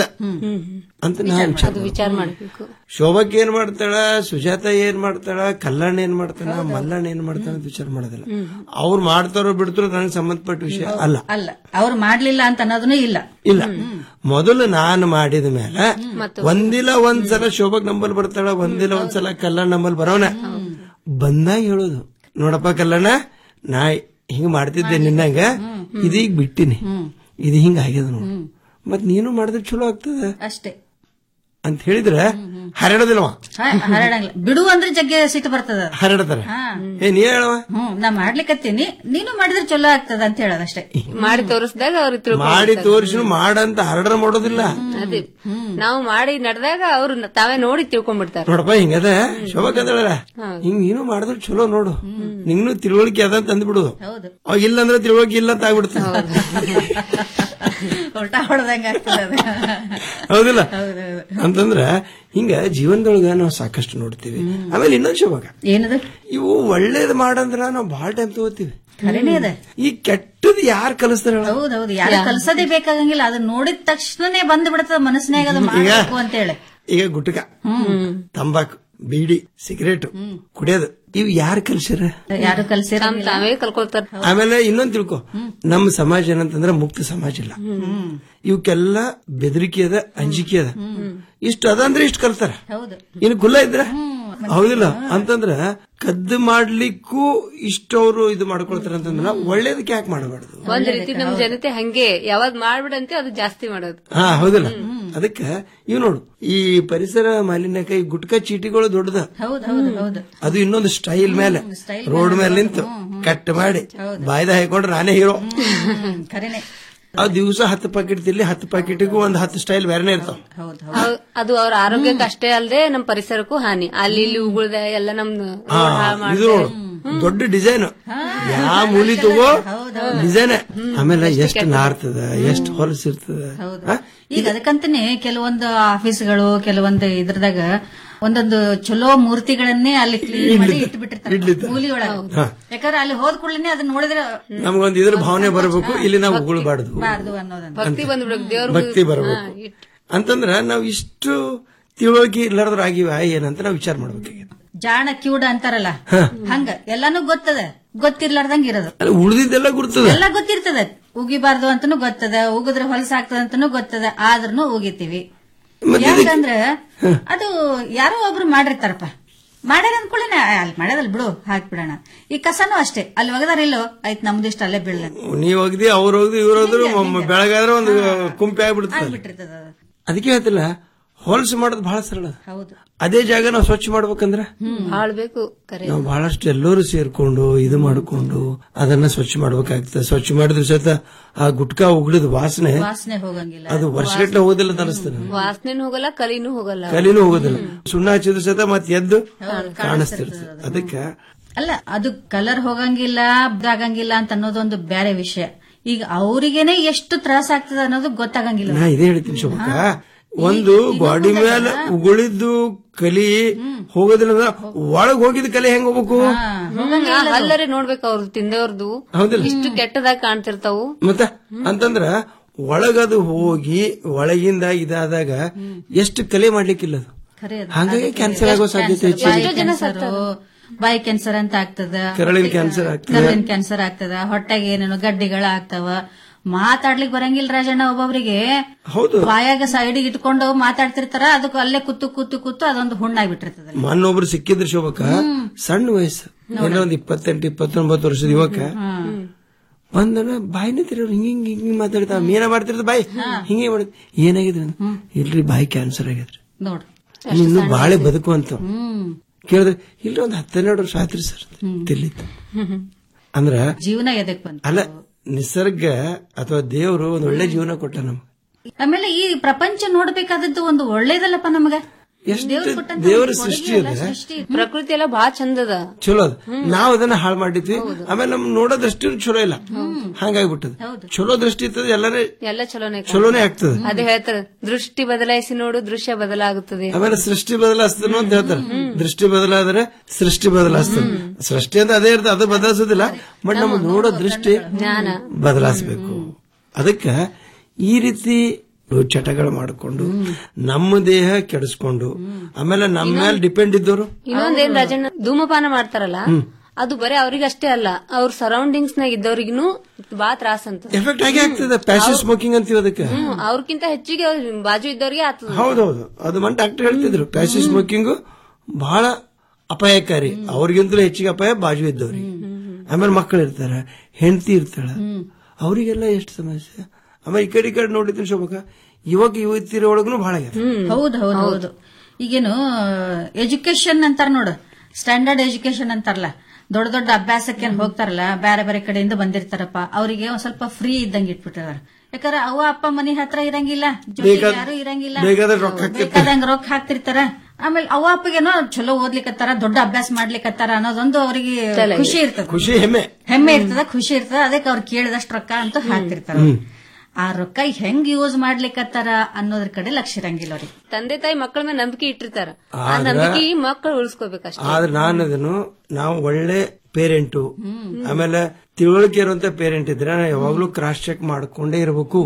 ಅಂತ ನಾನು ವಿಚಾರ ಅದು ವಿಚಾರ ಮಾಡ್ಬೇಕು ಶೋಭಕ್ ಏನ್ ಮಾಡ್ತಾಳ ಸುಜಾತ ಏನ್ ಮಾಡ್ತಾಳ ಕಲ್ಯಾಣ್ ಏನ್ ಮಾಡ್ತಾಳ ಮಲ್ಲಣ್ಣ ಏನ್ ಮಾಡ್ತಾಳ ಅಂತ ವಿಚಾರ ಮಾಡೋದಿಲ್ಲ ಅವ್ರು ಮಾಡ್ತಾರೋ ಬಿಡ್ತಾರೋ ನನಗೆ ಸಂಬಂಧಪಟ್ಟ ವಿಷಯ ಅಲ್ಲ ಅಲ್ಲ ಅವ್ರು ಮಾಡ್ಲಿಲ್ಲ ಅಂತ ಅನ್ನೋದನ್ನು ಇಲ್ಲ ಇಲ್ಲ ಮೊದಲು ನಾನು ಮಾಡಿದ ಮೇಲೆ ಒಂದಿಲ್ಲ ಒಂದ್ಸಲ ಶೋಭಕ್ ನಂಬಲ್ ಬರ್ತಾಳ ಒಂದಿಲ್ಲ ಒಂದ್ಸಲ ಕಲ್ಯಾಣ್ ನಂಬಲ್ ಬರೋಣ ಬಂದಾಗ ಹೇಳೋದು ನೋಡಪ್ಪ ಕಲ್ಯಾಣ ನಾ ಹಿಂಗ್ ಮಾಡ್ತಿದ್ದೆ ನಿನ್ನಂಗ ಇದೀಗ ಬಿಟ್ಟಿನಿ ಇದು ಹಿಂಗ ಆಗ್ಯದ ನೋಡು ಮತ್ ನೀನು ಮಾಡಿದ್ರೆ ಚಲೋ ಆಗ್ತದ ಅಷ್ಟೇ ಅಂತ ಹೇಳಿದ್ರೆ ಹರಡೋದಿಲ್ಲವ ಹಾ, ಹರಡಂಗಿಲ್ಲ ಬಿಡು ಅಂದ್ರೆ ಜಗ್ಗೆ ಸಿಟ್ಟು ಬರ್ತದ ಹರಡತಾರ ಹಾ ಏ ನೀ ಹೇಳವ ಹ್ಮ್ ನಾ ಮಾಡ್ಲಿಕ್ಕತ್ತೀನಿ ನೀನು ಮಾಡಿದ್ರೆ ಚಲೋ ಆಗ್ತದ ಅಂತ ಹೇಳೋದಷ್ಟೇ ಮಾಡಿ ತೋರಿಸಿದಾಗ ಅವ್ರಿಗೆ ತಿಳ್ಕೊ ಮಾಡಿ ತೋರಿಸಿ ಮಾಡಂತ ಹರಡ್ರ ಮಾಡೋದಿಲ್ಲ ಅದೇ ನಾವು ಮಾಡಿ ನಡೆದಾಗ ಅವ್ರು ತಾವೇ ನೋಡಿ ತಿಳ್ಕೊಂಡ್ಬಿಡ್ತಾರೆ ನೋಡಪ್ಪ ಹಿಂಗದ ಶೋಭಕ್ ಅಂದಳ ಹಿಂಗ್ ನೀನು ಮಾಡಿದ್ರೆ ಚಲೋ ನೋಡು ನಿಂಗೂ ತಿಳುವಳಿಕೆ ಅದ ಅಂತ ಅಂದ್ಬಿಡುದು ಹೌದು ಅವಾಗ ಇಲ್ಲ ಅಂದ್ರೆ ತಿಳುವಳಿಕೆ ಇಲ್ಲ ಅಂತ ಆಗ್ಬಿಡ್ತದೆ ಉಲ್ಟಾ ಹೊಡೆದಂಗ ಆಗ್ತದ ಅದು. ಹೌದಿಲ್ಲ ಹೌದೌದು ಅಂತಂದ್ರ ಹಿಂಗ ಜೀವನದೊಳಗ ನಾವು ಸಾಕಷ್ಟು ನೋಡ್ತೀವಿ ಆಮೇಲೆ ಇನ್ನೊಂದು ಶೋಭಾಗ ಏನದು ಇವು ಒಳ್ಳೇದ್ ಮಾಡಂದ್ರ ನಾವು ಬಹಳ ಟೈಮ್ ತಗೋತೀವಿ ಖರೇನೇ ಅದ ಈ ಕೆಟ್ಟದ್ ಯಾರು ಕಲಿಸ್ತಾರ ಹೌದೌದು ಯಾರು ಕಲ್ಸೋದೇ ಬೇಕಾಗಂಗಿಲ್ಲ ಅದು ನೋಡಿದ ತಕ್ಷಣನೇ ಬಂದ್ ಬಿಡ್ತದ ಮನಸ್ಸಿನಾಗ ಅದು ಮಾಡ್ಬೇಕು ಅಂತ ಹೇಳಿ ಈಗ ಗುಟ್ಕ ತಂಬಾಕು ಬೀಡಿ ಸಿಗರೇಟ್ ಕುಡಿಯೋದು ಇವು ಯಾರು ಕಲ್ಸ್ಯಾರ ಯಾರು ಕಲ್ಸಿರ ತಮ್ ತಾವೇ ಕಲ್ಕೊಳ್ತಾರ ಆಮೇಲೆ ಇನ್ನೊಂದ್ ತಿಳ್ಕೊ ನಮ್ಮ ಸಮಾಜ ಏನಂತಂದ್ರ ಮುಕ್ತ ಸಮಾಜ ಇಲ್ಲ ಇವಕ್ಕೆಲ್ಲ ಬೆದರಿಕೆ ಅದ ಅಂಜಿಕೆ ಅದ ಇಷ್ಟ ಅದ ಅಂದ್ರೆ ಇಷ್ಟ ಕಲ್ತಾರ ಹೌದು ಇನ್ನು ಕುಲ್ಲ ಇದ್ರ ಹೌದಿಲ್ಲ ಅಂತಂದ್ರ ಕದ್ದು ಮಾಡ್ಲಿಕ್ಕೂ ಇಷ್ಟವ್ರು ಇದು ಮಾಡ್ಕೊಳ್ತಾರ ಅಂತಂದ್ರ ಒಳ್ಳೇದಕ್ಕೆ ಯಾಕೆ ಮಾಡಬಾರ್ದು ಒಂದ್ ರೀತಿ ನಮ್ ಜನತೆ ಹಂಗೆ ಯಾವಾಗ್ ಮಾಡ್ಬಿಡಂತೆ ಅದು ಜಾಸ್ತಿ ಮಾಡೋದು ಹಾ ಹೌದಿಲ್ಲ ಅದಕ್ಕ ಇವ್ ನೋಡು ಈ ಪರಿಸರ ಮಾಲಿನ್ಯಕ್ಕೆ ಈ ಗುಟ್ಕಾ ಚೀಟಿಗಳು ದೊಡ್ಡದ ಹೌದು ಹೌದು ಹೌದು ಅದು ಇನ್ನೊಂದು ಸ್ಟೈಲ್ ಮೇಲೆ style ರೋಡ್ ಮೇಲೆ ನಿಂತು ಕಟ್ ಮಾಡಿ ಬಾಯ್ದ ಹಾಕೊಂಡ್ರೆ ನಾನೇ ಹೀರೋ ಖರೇನೆ ಆ ದಿವಸ ಹತ್ತು ಪಾಕೆಟ್ ತಿರ್ಲಿ ಹತ್ತು ಪಾಕೆಟ್ಗೂ ಒಂದ್ ಹತ್ತು ಸ್ಟೈಲ್ ಬೇರೆನೆ ಇರ್ತಾವ ಅವ್- ಅದು ಅವ್ರ ಆರೋಗ್ಯಕ್ಕೆ ಅಷ್ಟೇ ಅಲ್ಲದೆ ನಮ್ ಪರಿಸರಕ್ಕೂ ಹಾನಿ ಅಲ್ಲಿ ಇಲ್ಲಿ ಉಗುಳ್ದೆ ಎಲ್ಲ ನಮ್ ಹಾ, ಇದು ದೊಡ್ಡ ಡಿಸೈನ್ ಯಾವ ಮೂಲಿ ತಗೋ ಡಿಸೈನ್ ಆಮೇಲೆ ಎಷ್ಟು ನಾರ್ತದ ಎಷ್ಟು ಹೊಲಸಿರ್ತದ ಹಾ? ಈಗ ಅದಕ್ಕಂತಾನೆ ಕೆಲವೊಂದು ಆಫೀಸ್ಗಳು ಕೆಲವೊಂದು ಇದ್ರದಾಗ ಒಂದೊಂದು ಚಲೋ ಮೂರ್ತಿಗಳನ್ನೇ ಅಲ್ಲಿ ಕ್ಲೀನ್ ಮಾಡಿ ಇಟ್ಬಿಟ್ಟಿರ್ತಾರೆ ಮೂಲಿ ಒಳಗ ಹಾ. ಯಾಕಂದ್ರೆ ಅಲ್ಲಿ ಹೋದ ಕೂಡಲೇ ಅದನ್ನ ನೋಡಿದ್ರೆ ನಮ್ಗೊಂದ್ ಇದ್ರ ಭಾವನೆ ಬರಬೇಕು ಇಲ್ಲಿ ನಾವು ಉಗುಳ್ಬಾರ್ದು ಬಾರ್ದು ಅನ್ನೋದನ್ನ ಭಕ್ತಿ ಬಂದ್ಬಿಡಕ್ ದೇವ್ರ ಭಕ್ತಿ ಬರಬೇಕು ಅಂತಂದ್ರ ನಾವು ಇಷ್ಟು ತಿಳುವಳಿಕೆ ಇಲ್ಲಾರ್ದ್ರ ಆಗಿವ ಏನಂತ ನಾವು ವಿಚಾರ ಮಾಡ್ಬೇಕಾಗಿದೆ ಜಾಣ ಕಿವುಡ ಅಂತಾರಲ್ಲ ಹಂಗ ಎಲ್ಲಾನು ಗೊತ್ತದ ಗೊತ್ತಿರ್ಲಾರ್ದಂಗ ಇರೋದು ಅಲ್ಲಿ ಉಳಿದಿದ್ದೆಲ್ಲ ಗುರ್ತದ ಎಲ್ಲ ಗೊತ್ತಿರ್ತದ ಉಗಿಬಾರ್ದು ಅಂತನೂ ಗೊತ್ತದ ಉಗಿದ್ರೆ ಹೊಲಸಾಗ್ತದ ಅಂತನೂ ಗೊತ್ತದ ಆದ್ರೂ ಉಗಿತೀವಿ ಯಾಕಂದ್ರ ಅದು ಯಾರೋ ಒಬ್ರು ಮಾಡಿರ್ತಾರಪ್ಪ ಮಾಡ್ಯಾರ ಅಂದ್ಕೊಳ್ಳೇನೆ ಅಲ್ಲಿ ಮಾಡ್ಯಾರಲ್ ಬಿಡು ಹಾಕ್ಬಿಡೋಣ ಈ ಕಸನೂ ಅಷ್ಟೇ ಅಲ್ಲಿ ಒಗದಾರ ಇಲ್ಲೋ ಆಯ್ತು ನಮ್ದು ಇಷ್ಟ ಅಲ್ಲೇ ಬೀಳಲ್ಲ ನೀವ್ ಹೋಗ್ದಿ ಅವ್ರು ಹೋಗ್ದಿ ಇವ್ರು ಹೋದ್ರು ಒಮ್ಮೆ ಬೆಳಗಾದ್ರೆ ಒಂದು ಕುಂಪೆ ಆಗ್ಬಿಡುತ್ತೆ ಬಿಟ್ಟಿರ್ತದ ಅದು. ಅದಕ್ಕೆ ಹೇಳ್ತಿಲ್ಲ ಹೊಲಸು ಮಾಡೋದು ಬಹಳ ಸರಳ ಹೌದು ಅದೇ ಜಾಗ ನಾವು ಸ್ವಚ್ಛ ಮಾಡ್ಬೇಕಂದ್ರ ಬಾಳ್ಬೇಕು ಕರೆ ನಾವು ಬಹಳಷ್ಟು ಎಲ್ಲರೂ ಸೇರ್ಕೊಂಡು ಇದು ಮಾಡ್ಕೊಂಡು ಅದನ್ನ ಸ್ವಚ್ಛ ಮಾಡ್ಬೇಕಾಗ್ತದೆ ಸ್ವಚ್ಛ ಮಾಡಿದ್ರೆ ಸಹಿತ ಆ ಗುಟ್ಕಾ ಉಗುಳಿದ ವಾಸನೆ ವಾಸನೆ ಹೋಗಂಗಿಲ್ಲ ಅದು ವರ್ಷಗಟ್ಟಲೆ ಹೋಗೋದಿಲ್ಲ ಅಂತ ಅನಿಸ್ತದೆ ವಾಸನೆನೂ ಹೋಗಲ್ಲ ಕಲಿನೂ ಹೋಗಲ್ಲ ಕಲಿನೂ ಹೋಗೋದಿಲ್ಲ ಸುಣ್ಣ ಹಚ್ಚಿದ್ರು ಸಹಿತ ಮತ್ತೆ ಎದ್ದು ಕಾಣಿಸ್ತಿರ್ತದೆ ಅದಕ್ಕೆ ಅಲ್ಲ ಅದು ಕಲರ್ ಹೋಗಂಗಿಲ್ಲ ಆಗಂಗಿಲ್ಲ ಅಂತ ಅನ್ನೋದೊಂದು ಬೇರೆ ವಿಷಯ ಈಗ ಅವರಿಗೇನೆ ಎಷ್ಟು ತ್ರಾಸ ಆಗ್ತದ ಅನ್ನೋದು ಗೊತ್ತಾಗಂಗಿಲ್ಲ ನಾ ಇದೇ ಹೇಳ್ತೀನಿ ಶೋಭಕ್ಕ ಒಂದು ಗಾಡಿ ಮೇಲೆ ಉಗುಳಿದ್ದು ಕಲಿ ಹೋಗೋದಿಲ್ಲ ಒಳಗ್ ಹೋಗಿದ ಕಲಿ ಹೆಂಗ್ ಹೋಗ್ಬೇಕು ಅಲ್ಲರೆ ನೋಡ್ಬೇಕು ಅವ್ರು ತಿಂದವ್ರದ್ದು ಹೌದಿಲ್ಲ? ಇಷ್ಟು ಕೆಟ್ಟದಾಗ ಕಾಣ್ತಿರ್ತಾವು ಮತ್ತ ಅಂತಂದ್ರ ಒಳಗದು ಹೋಗಿ ಒಳಗಿಂದ ಇದಾದಾಗ ಎಷ್ಟು ಕಲೆ ಮಾಡ್ಲಿಕ್ಕಿಲ್ಲ ಅದು ಖರೆ ಅದು. ಹಾಗಾಗಿ ಅದಕ್ಕೆ ಕ್ಯಾನ್ಸರ್ ಆಗೋ breast ಸಾಧ್ಯತೆ cancer, ಬಾಯಿ ಹೆಚ್ಚಿದೆ ಕ್ಯಾನ್ಸರ್ ಬಾಯಿ ಕ್ಯಾನ್ಸರ್ ಅಂತ ಆಗ್ತದ ಕರಳಿನ ಕ್ಯಾನ್ಸರ್ ಆಗ್ತದೆ ಕರಳಿನ ಕ್ಯಾನ್ಸರ್ ಆಗ್ತದ ಹೊಟ್ಟೆಗೆ ಏನೇನು ಗಡ್ಡಿಗಳ ಆಗ್ತಾವ ಮಾತಾಡ್ಲಿಕ್ ಬರಂಗಿಲ್ಲ ರಾಜಣ್ಣ ಒಬ್ಬೊಬ್ರಿಗೆ ಹೌದು ಬಾಯಾಗ ಸೈಡಿಗೆ ಇಟ್ಕೊಂಡು ಮಾತಾಡ್ತಿರ್ತಾರ ಅದಕ್ಕೆ ಅಲ್ಲೇ ಕೂತು ಕೂತು ಕೂತು ಅದೊಂದು ಹುಣ್ಣಾಗ್ಬಿಟ್ಟಿರ್ತದ ಮೊನ್ನೊಬ್ರು ಸಿಕ್ಕಿದ್ರು ಶೋಭಕ್ಕ ಸಣ್ಣ ವಯಸ್ಸು ಏನೋ ಒಂದ್ ಇಪ್ಪತ್ತೆಂಟು ಇಪ್ಪತ್ತೊಂಬತ್ತು ವರ್ಷದ ಯುವಕ ಬಂದನ ಬಾಯಿನ ತಿರೋರು ಹಿಂಗ್ ಹಿಂಗ್ ಹಿಂಗ್ ಮಾತಾಡ್ತಾವ ಏನ ಮಾಡ್ತಿರ್ತ ಬಾಯಿ ಹಿಂಗೆ ಮಾಡ ಏನಾಗಿದೆ ಇಲ್ರಿ ಬಾಯಿ ಕ್ಯಾನ್ಸರ್ ಆಗಿದ್ರಿ ನೋಡು ಇನ್ನು ಬಾಳೆ ಬದುಕು ಅಂತ ಹ್ಮ್ ಕೇಳಿದ್ರೆ ಇಲ್ರಿ ಒಂದ್ ಹತ್ತೆರಡು ವರ್ಷ ಆಯ್ತ್ರಿ ಸರ್ ತಿರ್ಲಿತ್ತು ಅಂದ್ರ ಜೀವನ ಎದಕ್ ಬಂತು ಅಲ್ಲ ನಿಸರ್ಗ ಅಥವಾ ದೇವರು ಒಂದ್ ಒಳ್ಳೆ ಜೀವನ ಕೊಟ್ಟ ನಮ್ಗೆ ಆಮೇಲೆ ಈ ಪ್ರಪಂಚ ನೋಡ್ಬೇಕಾದದ್ದು ಒಂದು ಒಳ್ಳೇದಲ್ಲಪ್ಪ ನಮಗ ಎಷ್ಟು ದೇವ್ರು ಕೊಟ್ಟಂತ ದೇವರ ಒಂದು ಸೃಷ್ಟಿ ಕೊಡುಗೆ ಅಲ್ಲ, ಇದೆ ಸೃಷ್ಟಿ. ಪ್ರಕೃತಿ ಎಲ್ಲ ಬಹಳ ಚಂದದ ಚಲೋ ಅದ ನಾವ್ ಅದನ್ನ ಹಾಳು ಮಾಡಿದ್ವಿ ಆಮೇಲೆ ನಮ್ ನೋಡೋ ದೃಷ್ಟಿ ಚಲೋ ಇಲ್ಲ ಹಂಗಾಗ್ಬಿಟ್ಟದ ಚಲೋ ದೃಷ್ಟಿ ಇರ್ತದೆ ಎಲ್ಲಾನೇ ಎಲ್ಲ ಚಲೋನೆ ಕಾಣ್ತದೆ. ಚಲೋನೇ ಆಗ್ತದೆ ಅದೇ ಹೇಳ್ತಾರೆ ದೃಷ್ಟಿ ಬದಲಾಯಿಸಿ ನೋಡು ದೃಶ್ಯ ಬದಲಾಗುತ್ತದೆ ಆಮೇಲೆ ಸೃಷ್ಟಿ ಬದಲಾಯಿಸ್ತದೆ ಅಂತ ಹೇಳ್ತಾರೆ ದೃಷ್ಟಿ ಬದಲಾದ್ರೆ ಸೃಷ್ಟಿ ಬದಲಾಯಿಸ್ತದೆ ಸೃಷ್ಟಿ ಅಂತ ಅದೇ ಇರ್ತದೆ ಅದು ಬದಲಾಯಿಸೋದಿಲ್ಲ ಬಟ್ ನಮ್ ನೋಡೋ ದೃಷ್ಟಿ ಬದಲಾಯಿಸಬೇಕು ಅದಕ್ಕೆ ಈ ರೀತಿ ಚಟಗಳು ಮಾಡಿಕೊಂಡು ನಮ್ಮ ದೇಹ ಕೆಡಿಸ್ಕೊಂಡು ಆಮೇಲೆ ನಮ್ಮ ಮೇಲೆ ಡಿಪೆಂಡ್ ಇದ್ದವರು ಇನ್ನೊಂದೇನ್ ರಾಜಣ್ಣ ಧೂಮಪಾನ ಮಾಡ್ತಾರಲ್ಲ ಅದು ಬರೀ ಅವ್ರಿಗೆ ಅಷ್ಟೇ ಅಲ್ಲ ಅವ್ರ ಸರೌಂಡಿಂಗ್ಸ್ ನಾಗ ಇದ್ದವ್ರಿಗೂ ಬಾ ತ್ರಾಸ ಅಂತ ಎಫೆಕ್ಟ್ ಆಗೇ ಆಗ್ತದೆ ಪ್ಯಾಸಿವ್ ಸ್ಮೋಕಿಂಗ್ ಅಂತೀವಿ ಅದಕ್ಕೆ ಹ್ಮ್ ಅವ್ರಕ್ಕಿಂತ ಹೆಚ್ಚಿಗೆ ಅವ್ರ್ ಬಾಜು ಇದ್ದವ್ರಿಗೆ ಆಗ್ತದ ಹೌದೌದು ಅದು ಮನ್ ಡಾಕ್ಟರ್ ಹೇಳ್ತಿದ್ರು ಪ್ಯಾಸಿವ್ ಸ್ಮೋಕಿಂಗ್ ಬಹಳ ಅಪಾಯಕಾರಿ ಅವ್ರಿಗಿಂತಲೂ ಹೆಚ್ಚಿಗೆ ಅಪಾಯ ಬಾಜು ಇದ್ದವ್ರಿಗೆ ಆಮೇಲೆ ಮಕ್ಕಳು ಇರ್ತಾರ ಹೆಂಡತಿ ಇರ್ತಾಳ ಅವರಿಗೆಲ್ಲ ಎಷ್ಟು ಸಮಸ್ಯೆ ಆಮೇಲೆ ಈ ಕಡೆ ಈ ಕಡೆ ನೋಡಿದ್ರೆ ಶೋಭಕ ಯುವಕ ಯುವತಿಯರ ಒಳಗೂ ಬಹಳ ಆಗ್ಯಾರ. ಹೌದು ಹೌದು ಹೌದು ಈಗೇನು ಎಜುಕೇಶನ್ ಅಂತಾರ ನೋಡು ಸ್ಟ್ಯಾಂಡರ್ಡ್ ಎಜುಕೇಶನ್ ಅಂತಾರಲ್ಲ ದೊಡ್ಡ ದೊಡ್ಡ ಅಭ್ಯಾಸಕ್ಕೆ ಏನ್ ಹೋಗ್ತಾರಲ್ಲ ಬೇರೆ ಬೇರೆ ಕಡೆಯಿಂದ ಬಂದಿರ್ತಾರಪ್ಪ ಅವರಿಗೆ ಒಂದ್ ಸ್ವಲ್ಪ ಫ್ರೀ ಇದ್ದಂಗೆ ಇಟ್ಬಿಟ್ಟಿದಾರ ಯಾಕಂದ್ರೆ ಅವ್ವ ಅಪ್ಪ ಮನಿ ಹತ್ರ ಇರಂಗಿಲ್ಲ ಜೊತೆಗೆ ಬೇಕಾದ- ಯಾರು ಇರಂಗಿಲ್ಲ ಬೇಕಾದ್ರೆ ರೊಕ್ಕ ಹಾಕ್ತಿರ್ತಾರೆ. ಬೇಕಾದಂಗ ರೊಕ್ಕ ಹಾಕ್ತಿರ್ತಾರ ಆಮೇಲೆ ಅವ್ವ ಅಪ್ಪಗೇನೋ ಚಲೋ ಓದ್ಲಿಕತ್ತಾರ ದೊಡ್ಡ ಅಭ್ಯಾಸ ಮಾಡ್ಲಿಕತ್ತಾರ ಅನ್ನೋದೊಂದು ಅವರಿಗೆ ಖುಷಿ ಇರ್ತದ ಖುಷಿ ಹೆಮ್ಮೆ ಹೆಮ್ಮೆ ಇರ್ತದ ಖುಷಿ ಇರ್ತದ ಅದಕ್ಕೆ ಅವ್ರು ಕೇಳಿದಷ್ಟು ರೊಕ್ಕ ಅಂತ ಹಾಕ್ತಿರ್ತಾರ ಅವ್ರು. ಆ ರೊಕ್ಕ ಹೆಂಗ್ ಯೂಸ್ ಮಾಡ್ಲಿಕತ್ತಾರ ಅನ್ನೋದ್ರ ಕಡೆ ಲಕ್ಷ ಇರಂಗಿಲ್ಲ ಅವ್ರಿಗೆ ತಂದೆ ತಾಯಿ ಮಕ್ಕಳ ಮೇಲೆ ನಂಬಿಕೆ ಇಟ್ಟಿರ್ತಾರ ಆ ಆದ್ರ- ನಂಬಿಕೆ ಮಕ್ಕಳು ಉಳಿಸ್ಕೋಬೇಕಷ್ಟೇ ಆದ್ರೆ ನಾನು ಅದನ್ನು ನಾವು ಒಳ್ಳೆ ಪೇರೆಂಟು ಆಮೇಲೆ ತಿಳುವಳಿಕೆ ಇರುವಂತ ಪೇರೆಂಟ್ ಇದ್ರೆ ನಾನು ಯಾವಾಗ್ಲೂ ಕ್ರಾಸ್ ಚೆಕ್ ಮಾಡ್ಕೊಂಡೇ ಇರಬೇಕು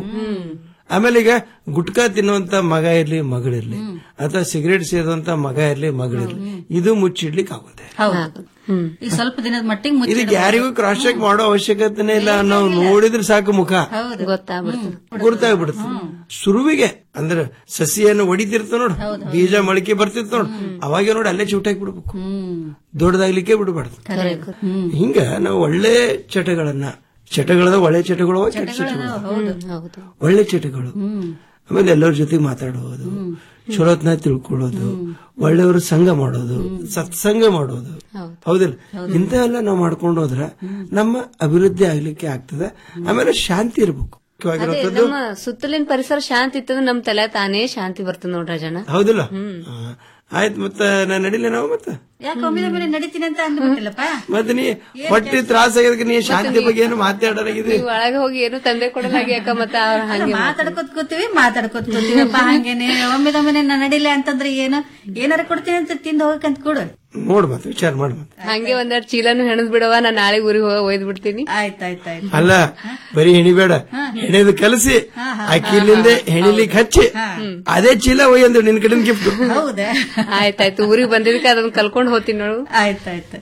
ಆಮೇಲೆ ಈಗ ಗುಟ್ಕಾ ತಿನ್ನುವಂತ ಮಗ ಇರ್ಲಿ ಮಗಳಿರ್ಲಿ ಅಥವಾ ಸಿಗರೇಟ್ ಸೇದುವಂತ ಮಗ ಇರ್ಲಿ ಮಗಳಿರ್ಲಿ ಇದು ಮುಚ್ಚಿಡ್ಲಿಕ್ಕೆ ಆಗುತ್ತೆ ಈಗ ಸ್ವಲ್ಪ ದಿನದ ಮಟ್ಟಿಗೆ ಮುಚ್ಚಿ ಇದಕ್ಕೆ ಯಾರಿಗೂ ಕ್ರಾಸ್ ಚೆಕ್ ಮಾಡೋ ಅವಶ್ಯಕತೆನೇ ಇಲ್ಲ ನಾವು ನೋಡಿದ್ರೆ ಸಾಕು ಮುಖ ಗೊತ್ತಾಗ್ಬಿಡ್ತು ಗುರ್ತಾಗ್ಬಿಡುತ್ತೆ ಶುರುವಿಗೆ ಅಂದ್ರೆ ಸಸಿಯನ್ನು ಹೊಡಿತಿರ್ತ ನೋಡು ಬೀಜ ಮೊಳಕೆ ಬರ್ತಿರ್ತ ನೋಡು ಅವಾಗ ನೋಡಿ ಅಲ್ಲೇ ಚೂಟಾಗಿ ಬಿಡ್ಬೇಕು ದೊಡ್ಡದಾಗ್ಲಿಕ್ಕೆ ಬಿಡಬಾರ್ದು ಹಿಂಗ ನಾವು ಒಳ್ಳೆ ಚಟಗಳನ್ನ ಚಟಗಳದ ಒಳ್ಳೆ ಚಟಗಳು ಕೆಟ್ಟ ಚಟಗಳು ಒಳ್ಳೆ ಚಟಗಳು ಆಮೇಲೆ ಎಲ್ಲರ ಜೊತೆಗೆ ಮಾತಾಡೋದು ಚಲೋತ್ನ ತಿಳ್ಕೊಳ್ಳೋದು ಒಳ್ಳೆಯವ್ರ ಸಂಘ ಮಾಡೋದು ಸತ್ಸಂಗ ಮಾಡೋದು ಹೌದಿಲ್ಲ ಇಂಥವೆಲ್ಲ ನಾವು ಮಾಡ್ಕೊಂಡು ಹೋದ್ರೆ ನಮ್ಮ ಅಭಿವೃದ್ಧಿ ಆಗ್ಲಿಕ್ಕೆ ಆಗ್ತದೆ ಆಮೇಲೆ ಶಾಂತಿ ಇರ್ಬೇಕು ಅದೇ ಮುಖ್ಯವಾಗಿರುವಂತದ್ದು ನಮ್ಮ ಸುತ್ತಲಿನ ಪರಿಸರ ಶಾಂತಿ ಇತ್ತಂದ್ರೆ ನಮ್ ತಲೆ ತಾನೇ ಶಾಂತಿ ಬರ್ತದ ನೋಡ್ರ ಜನ ಹೌದಿಲ್ಲ ಹಾ. ಆಯ್ತು ಮತ್ತೆ ನಾನು ನಡಿಲ್ಲ ನಾವು ಮತ್ತೆ ಯಾಕೆ ಒಮ್ಮಿದ ಮೇಲೆ ನಡಿತೀನಿ ಅಂತ ಅಂದ್ಬಿಟ್ಟಿಲ್ಲಪ್ಪ ಮತ್ತೆ ನೀ ಹೊಟ್ಟಿ ತ್ರಾಸ ಆಗಿದ್ದಕ್ಕೆ ನೀ ಶಾಂತಿ ಬಗ್ಗೆ ಏನು ಮಾತಾಡಲಾಗಿದೆ ನೀವ್ ಒಳಗೆ ಹೋಗಿ ಏನು ತಂದೆ ಕೊಡಲಾಗಿ ಯಾಕ ಮತ್ತ ಅವ್ರ ಹಂಗೆ ಮಾತಾಡ್ಕೊತ್ ಕೂತೀವಿ ಮಾತಾಡ್ಕೊತ್ ಕೂತೀವಪ್ಪ ಹಂಗೇನೆ ಒಮ್ಮಿದೊಮ್ಮೆನೆ ನಾನು ನಡಿಲ್ಲ ಅಂತಂದ್ರೆ ಏನು ಏನಾರ ಕೊಡ್ತೀನಿ ಅಂತ ತಿಂದು ಹೋಗಕ್ಕಂತ ಕೊಡು ನೋಡ್ ಮತ್ತೆ ವಿಚಾರ ಮಾಡ್ ಮತ್ತೆ ಹಂಗೆ ಒಂದೆರಡು ಚೀಲನು ಹೆಣದ್ ಬಿಡವ ನಾ ನಾಳೆ ಊರಿಗೆ ಹೋಗಿ ಒಯ್ದು ಬಿಡ್ತೀನಿ ಆಯ್ತಾಯ್ತಾಯ್ತು ಅಲ್ಲ ಬರೀ ಹೆಣಿಬೇಡ ಹೆಣೆದು ಕಲಸಿ ಅಕ್ಕಿಲಿಂದ ಹೆಣಿಲಿಕ್ಕೆ ಹಚ್ಚಿ ಅದೇ ಚೀಲ ಒಯ್ಯ ಅಂದ್ರು ನಿನ್ ಕಡೆ ಗಿಫ್ಟ್ ಹೌದಾ ಆಯ್ತಾಯ್ತು ಊರಿಗೆ ಬಂದಿದ್ದಕ್ಕೆ ಅದನ್ನ ಕಲ್ಕೊಂಡ್ ಹೋಗ್ತೀನಿ ನೋಡು ಆಯ್ತಾಯ್ತು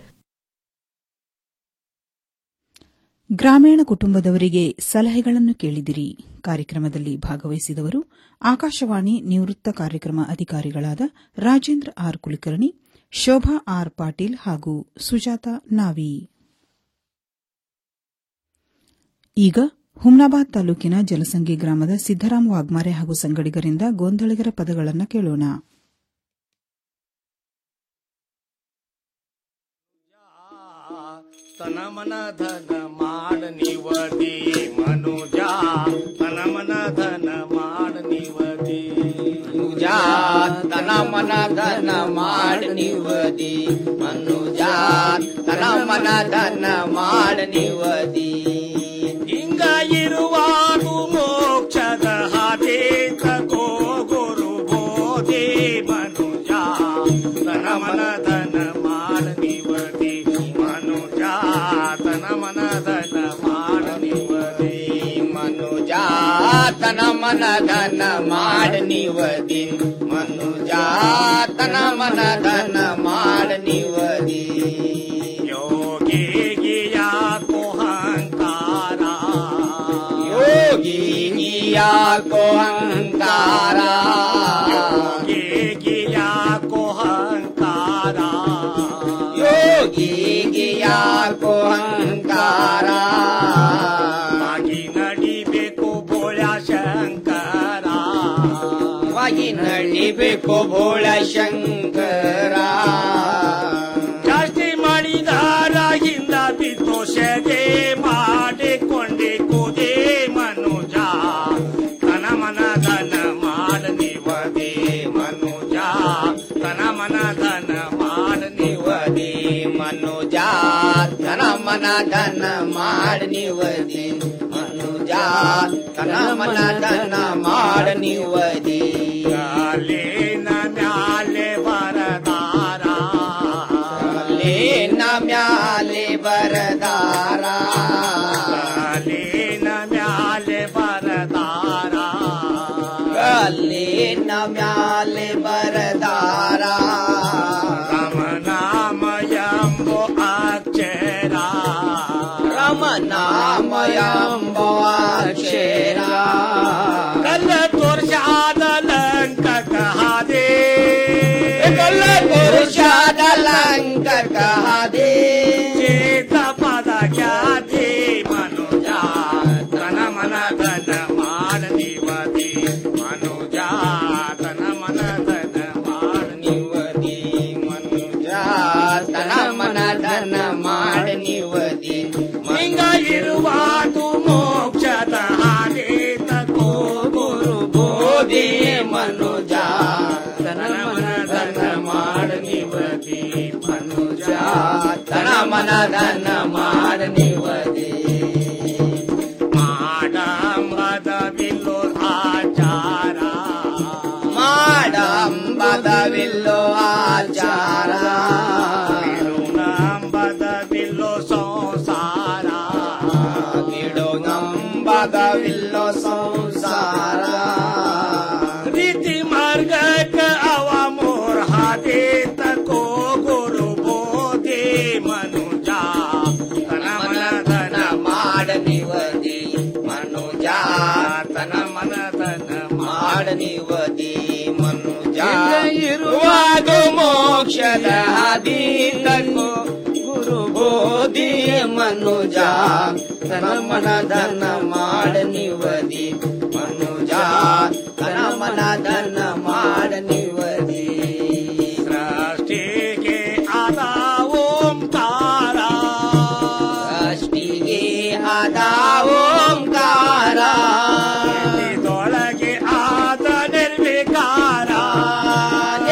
ಗ್ರಾಮೀಣ ಕುಟುಂಬದವರಿಗೆ ಸಲಹೆಗಳನ್ನು ಕೇಳಿದಿರಿ ಕಾರ್ಯಕ್ರಮದಲ್ಲಿ ಭಾಗವಹಿಸಿದವರು ಆಕಾಶವಾಣಿ ನಿವೃತ್ತ ಕಾರ್ಯಕ್ರಮ ಅಧಿಕಾರಿಗಳಾದ ರಾಜೇಂದ್ರ ಆರ್ ಕುಲಕರ್ಣಿ ಶೋಭಾ ಆರ್ ಪಾಟೀಲ್ ಹಾಗೂ ಸುಜಾತ ನಾವಿ ಈಗ ಹುಮ್ನಾಬಾದ್ ತಾಲೂಕಿನ ಜಲಸಂಗಿ ಗ್ರಾಮದ ಸಿದ್ದರಾಮ್ ವಾಗ್ಮಾರೆ ಹಾಗೂ ಸಂಗಡಿಗರಿಂದ ಗೋಂದಳಿಗರ ಪದಗಳನ್ನು ಕೇಳೋಣ ತನ ಮನ ಧನ ಮಾಡ ನಿವದಿ ಮನುಜ ತನ ಮನ ಧನ ಮಾಡ ನಿವದಿ ಮನುಜ ತನ ಮನ ಧನ ಮಾಡ ನಿವದಿ ಮನುಜ ತನ ಮನ ಧನ ಮಾಡ ನಿವದಿ ಹಿಂಗ ಇರುವಾಗು ಮೋಕ್ಷದ ಹಾದಿ ತಗೋ ಗುರು ಬೋಧಿ ಮನುಜ ತನ ಮನ ಧನ ಮಾಡ ನಿವದಿ ಮನುಜ ತನ ಮನ ಧನ ಮಾಡ ನಿವದಿ ಮನುಜ ತನ ಮನ ಧನ ಮಾಡ ನಿವದಿ ಮನುಜ ತನ ಮನ ಧನ ಮಾಡ ನಿವದಿ ಯೋಗಿ ಗಿಯಾ ಕೋಹಂಕಾರ ಯೋಗಿ ಗಿಯಾ ಕೋಹಂಕಾರ ಯೋಗಿ ಗಿಯಾ ಕೋಹಂಕಾರ ಯೋಗಿ ಗಿಯಾ ಕೋಹಂಕಾರ ವಾಗಿ ನಡಿಬೇಕು ಬೋಳ ಶಂಕರ ವಾಗಿ ನಡಿಬೇಕು ಬೋಳ ಶಂಕರ ಜಾಸ್ತಿ ಮಾಡಿದಾರ ಹಿಂದ ಬಿತ್ತೋಷದೆ ಮಾಡಿಕೊಂಡೆ ಕೂದೆ ಮನುಜ ತನ ಮನ ಧನ ಮಾಡ ನಿವದೆ ಮನುಜ ತನ ಮನ ಧನ ಮಾಡ ನಿವದೆ ಮನುಜ ತನ ಮನ ಧನ ಮಾಡ ನಿವದಿ ಮನುಜ ತನ ಮನ ಧನ ಮಾಡ ನಿವದಿ ಲೇನ ಮ್ಯಾಲೆ ಬರದಾರ ಲೇನ ಮ್ಯಾಲೆ ಬರದಾರ ಲೇನ ಮ್ಯಾಲೆ ಬರದಾರ ಲೇನ ಮ್ಯಾಲೆ ಬರದಾರ ರಮನಾಮಯಂಬೋ ಅಕ್ಷರ ರಮನಾಮಯಂಬೋ ಅಕ್ಷರ ಕಲ್ಲ ತೋರ್ಸಾದ ಲಂಕಕ ಹಾದೆ ಕಲ್ಲ ಪುರುಷಾದ ಲಂಕಕ ಹಾದೆ ಚೇತ ಪದ ಖ್ಯಾತಿ ಮನುಜ ತನ ಮನ ಧನ ಮಾಡ ನಿವದಿ ಮನುಜ ತನ ಮನ ಧನ ಮಾಡ ನಿವದಿ ಮನುಜ ತನ ಮನ ಧನ ಮಾಡ ನಿವದಿ ಹಿಂಗ ಇರುವಾದು ಮೋಕ್ಷದ ಹಾದಿ ತಗೋ ಗುರು ಬೋಧಿ ಮನುಜ ತನ ಮನ ಧನ ಮಾಡ ನಿವದಿ ಮನುಜ ತನ ಮನ ಧನ ಮಾಡ ನಿವದಿ ಮಾಡಂಬದ ಬಿಲ್ಲು ಆಚಾರ ಮಾಡಂಬದ ವಿಲ್ಲೋ ಆಚಾರ ನಂಬದ ಬಿಲ್ಲು ಸಂಸಾರ ಬಿಡು ನಂಬದ ವಿಲ್ಲೋ ಸಂಸಾರ ರೀತಿ ಮಾರ್ಗಕ ಅವ ಮೋರ್ ಹಾದಿ ತಕೋ ಗುರು ಬೋಧಿ ಸತ್ಯದ ಹಾದಿ ತಗೋ ಗುರು ಬೋಧಿ ಮನುಜ ತನ ಮನ ಧನ ಮಾಡ ನಿವದಿ ಮನುಜ ತನ ಮನ ಧನ ಮಾಡ ನಿವದಿ ಸೃಷ್ಟಿಗೆ ಆದ ಓಂಕಾರ ಸೃಷ್ಟಿಗೆ ಆದ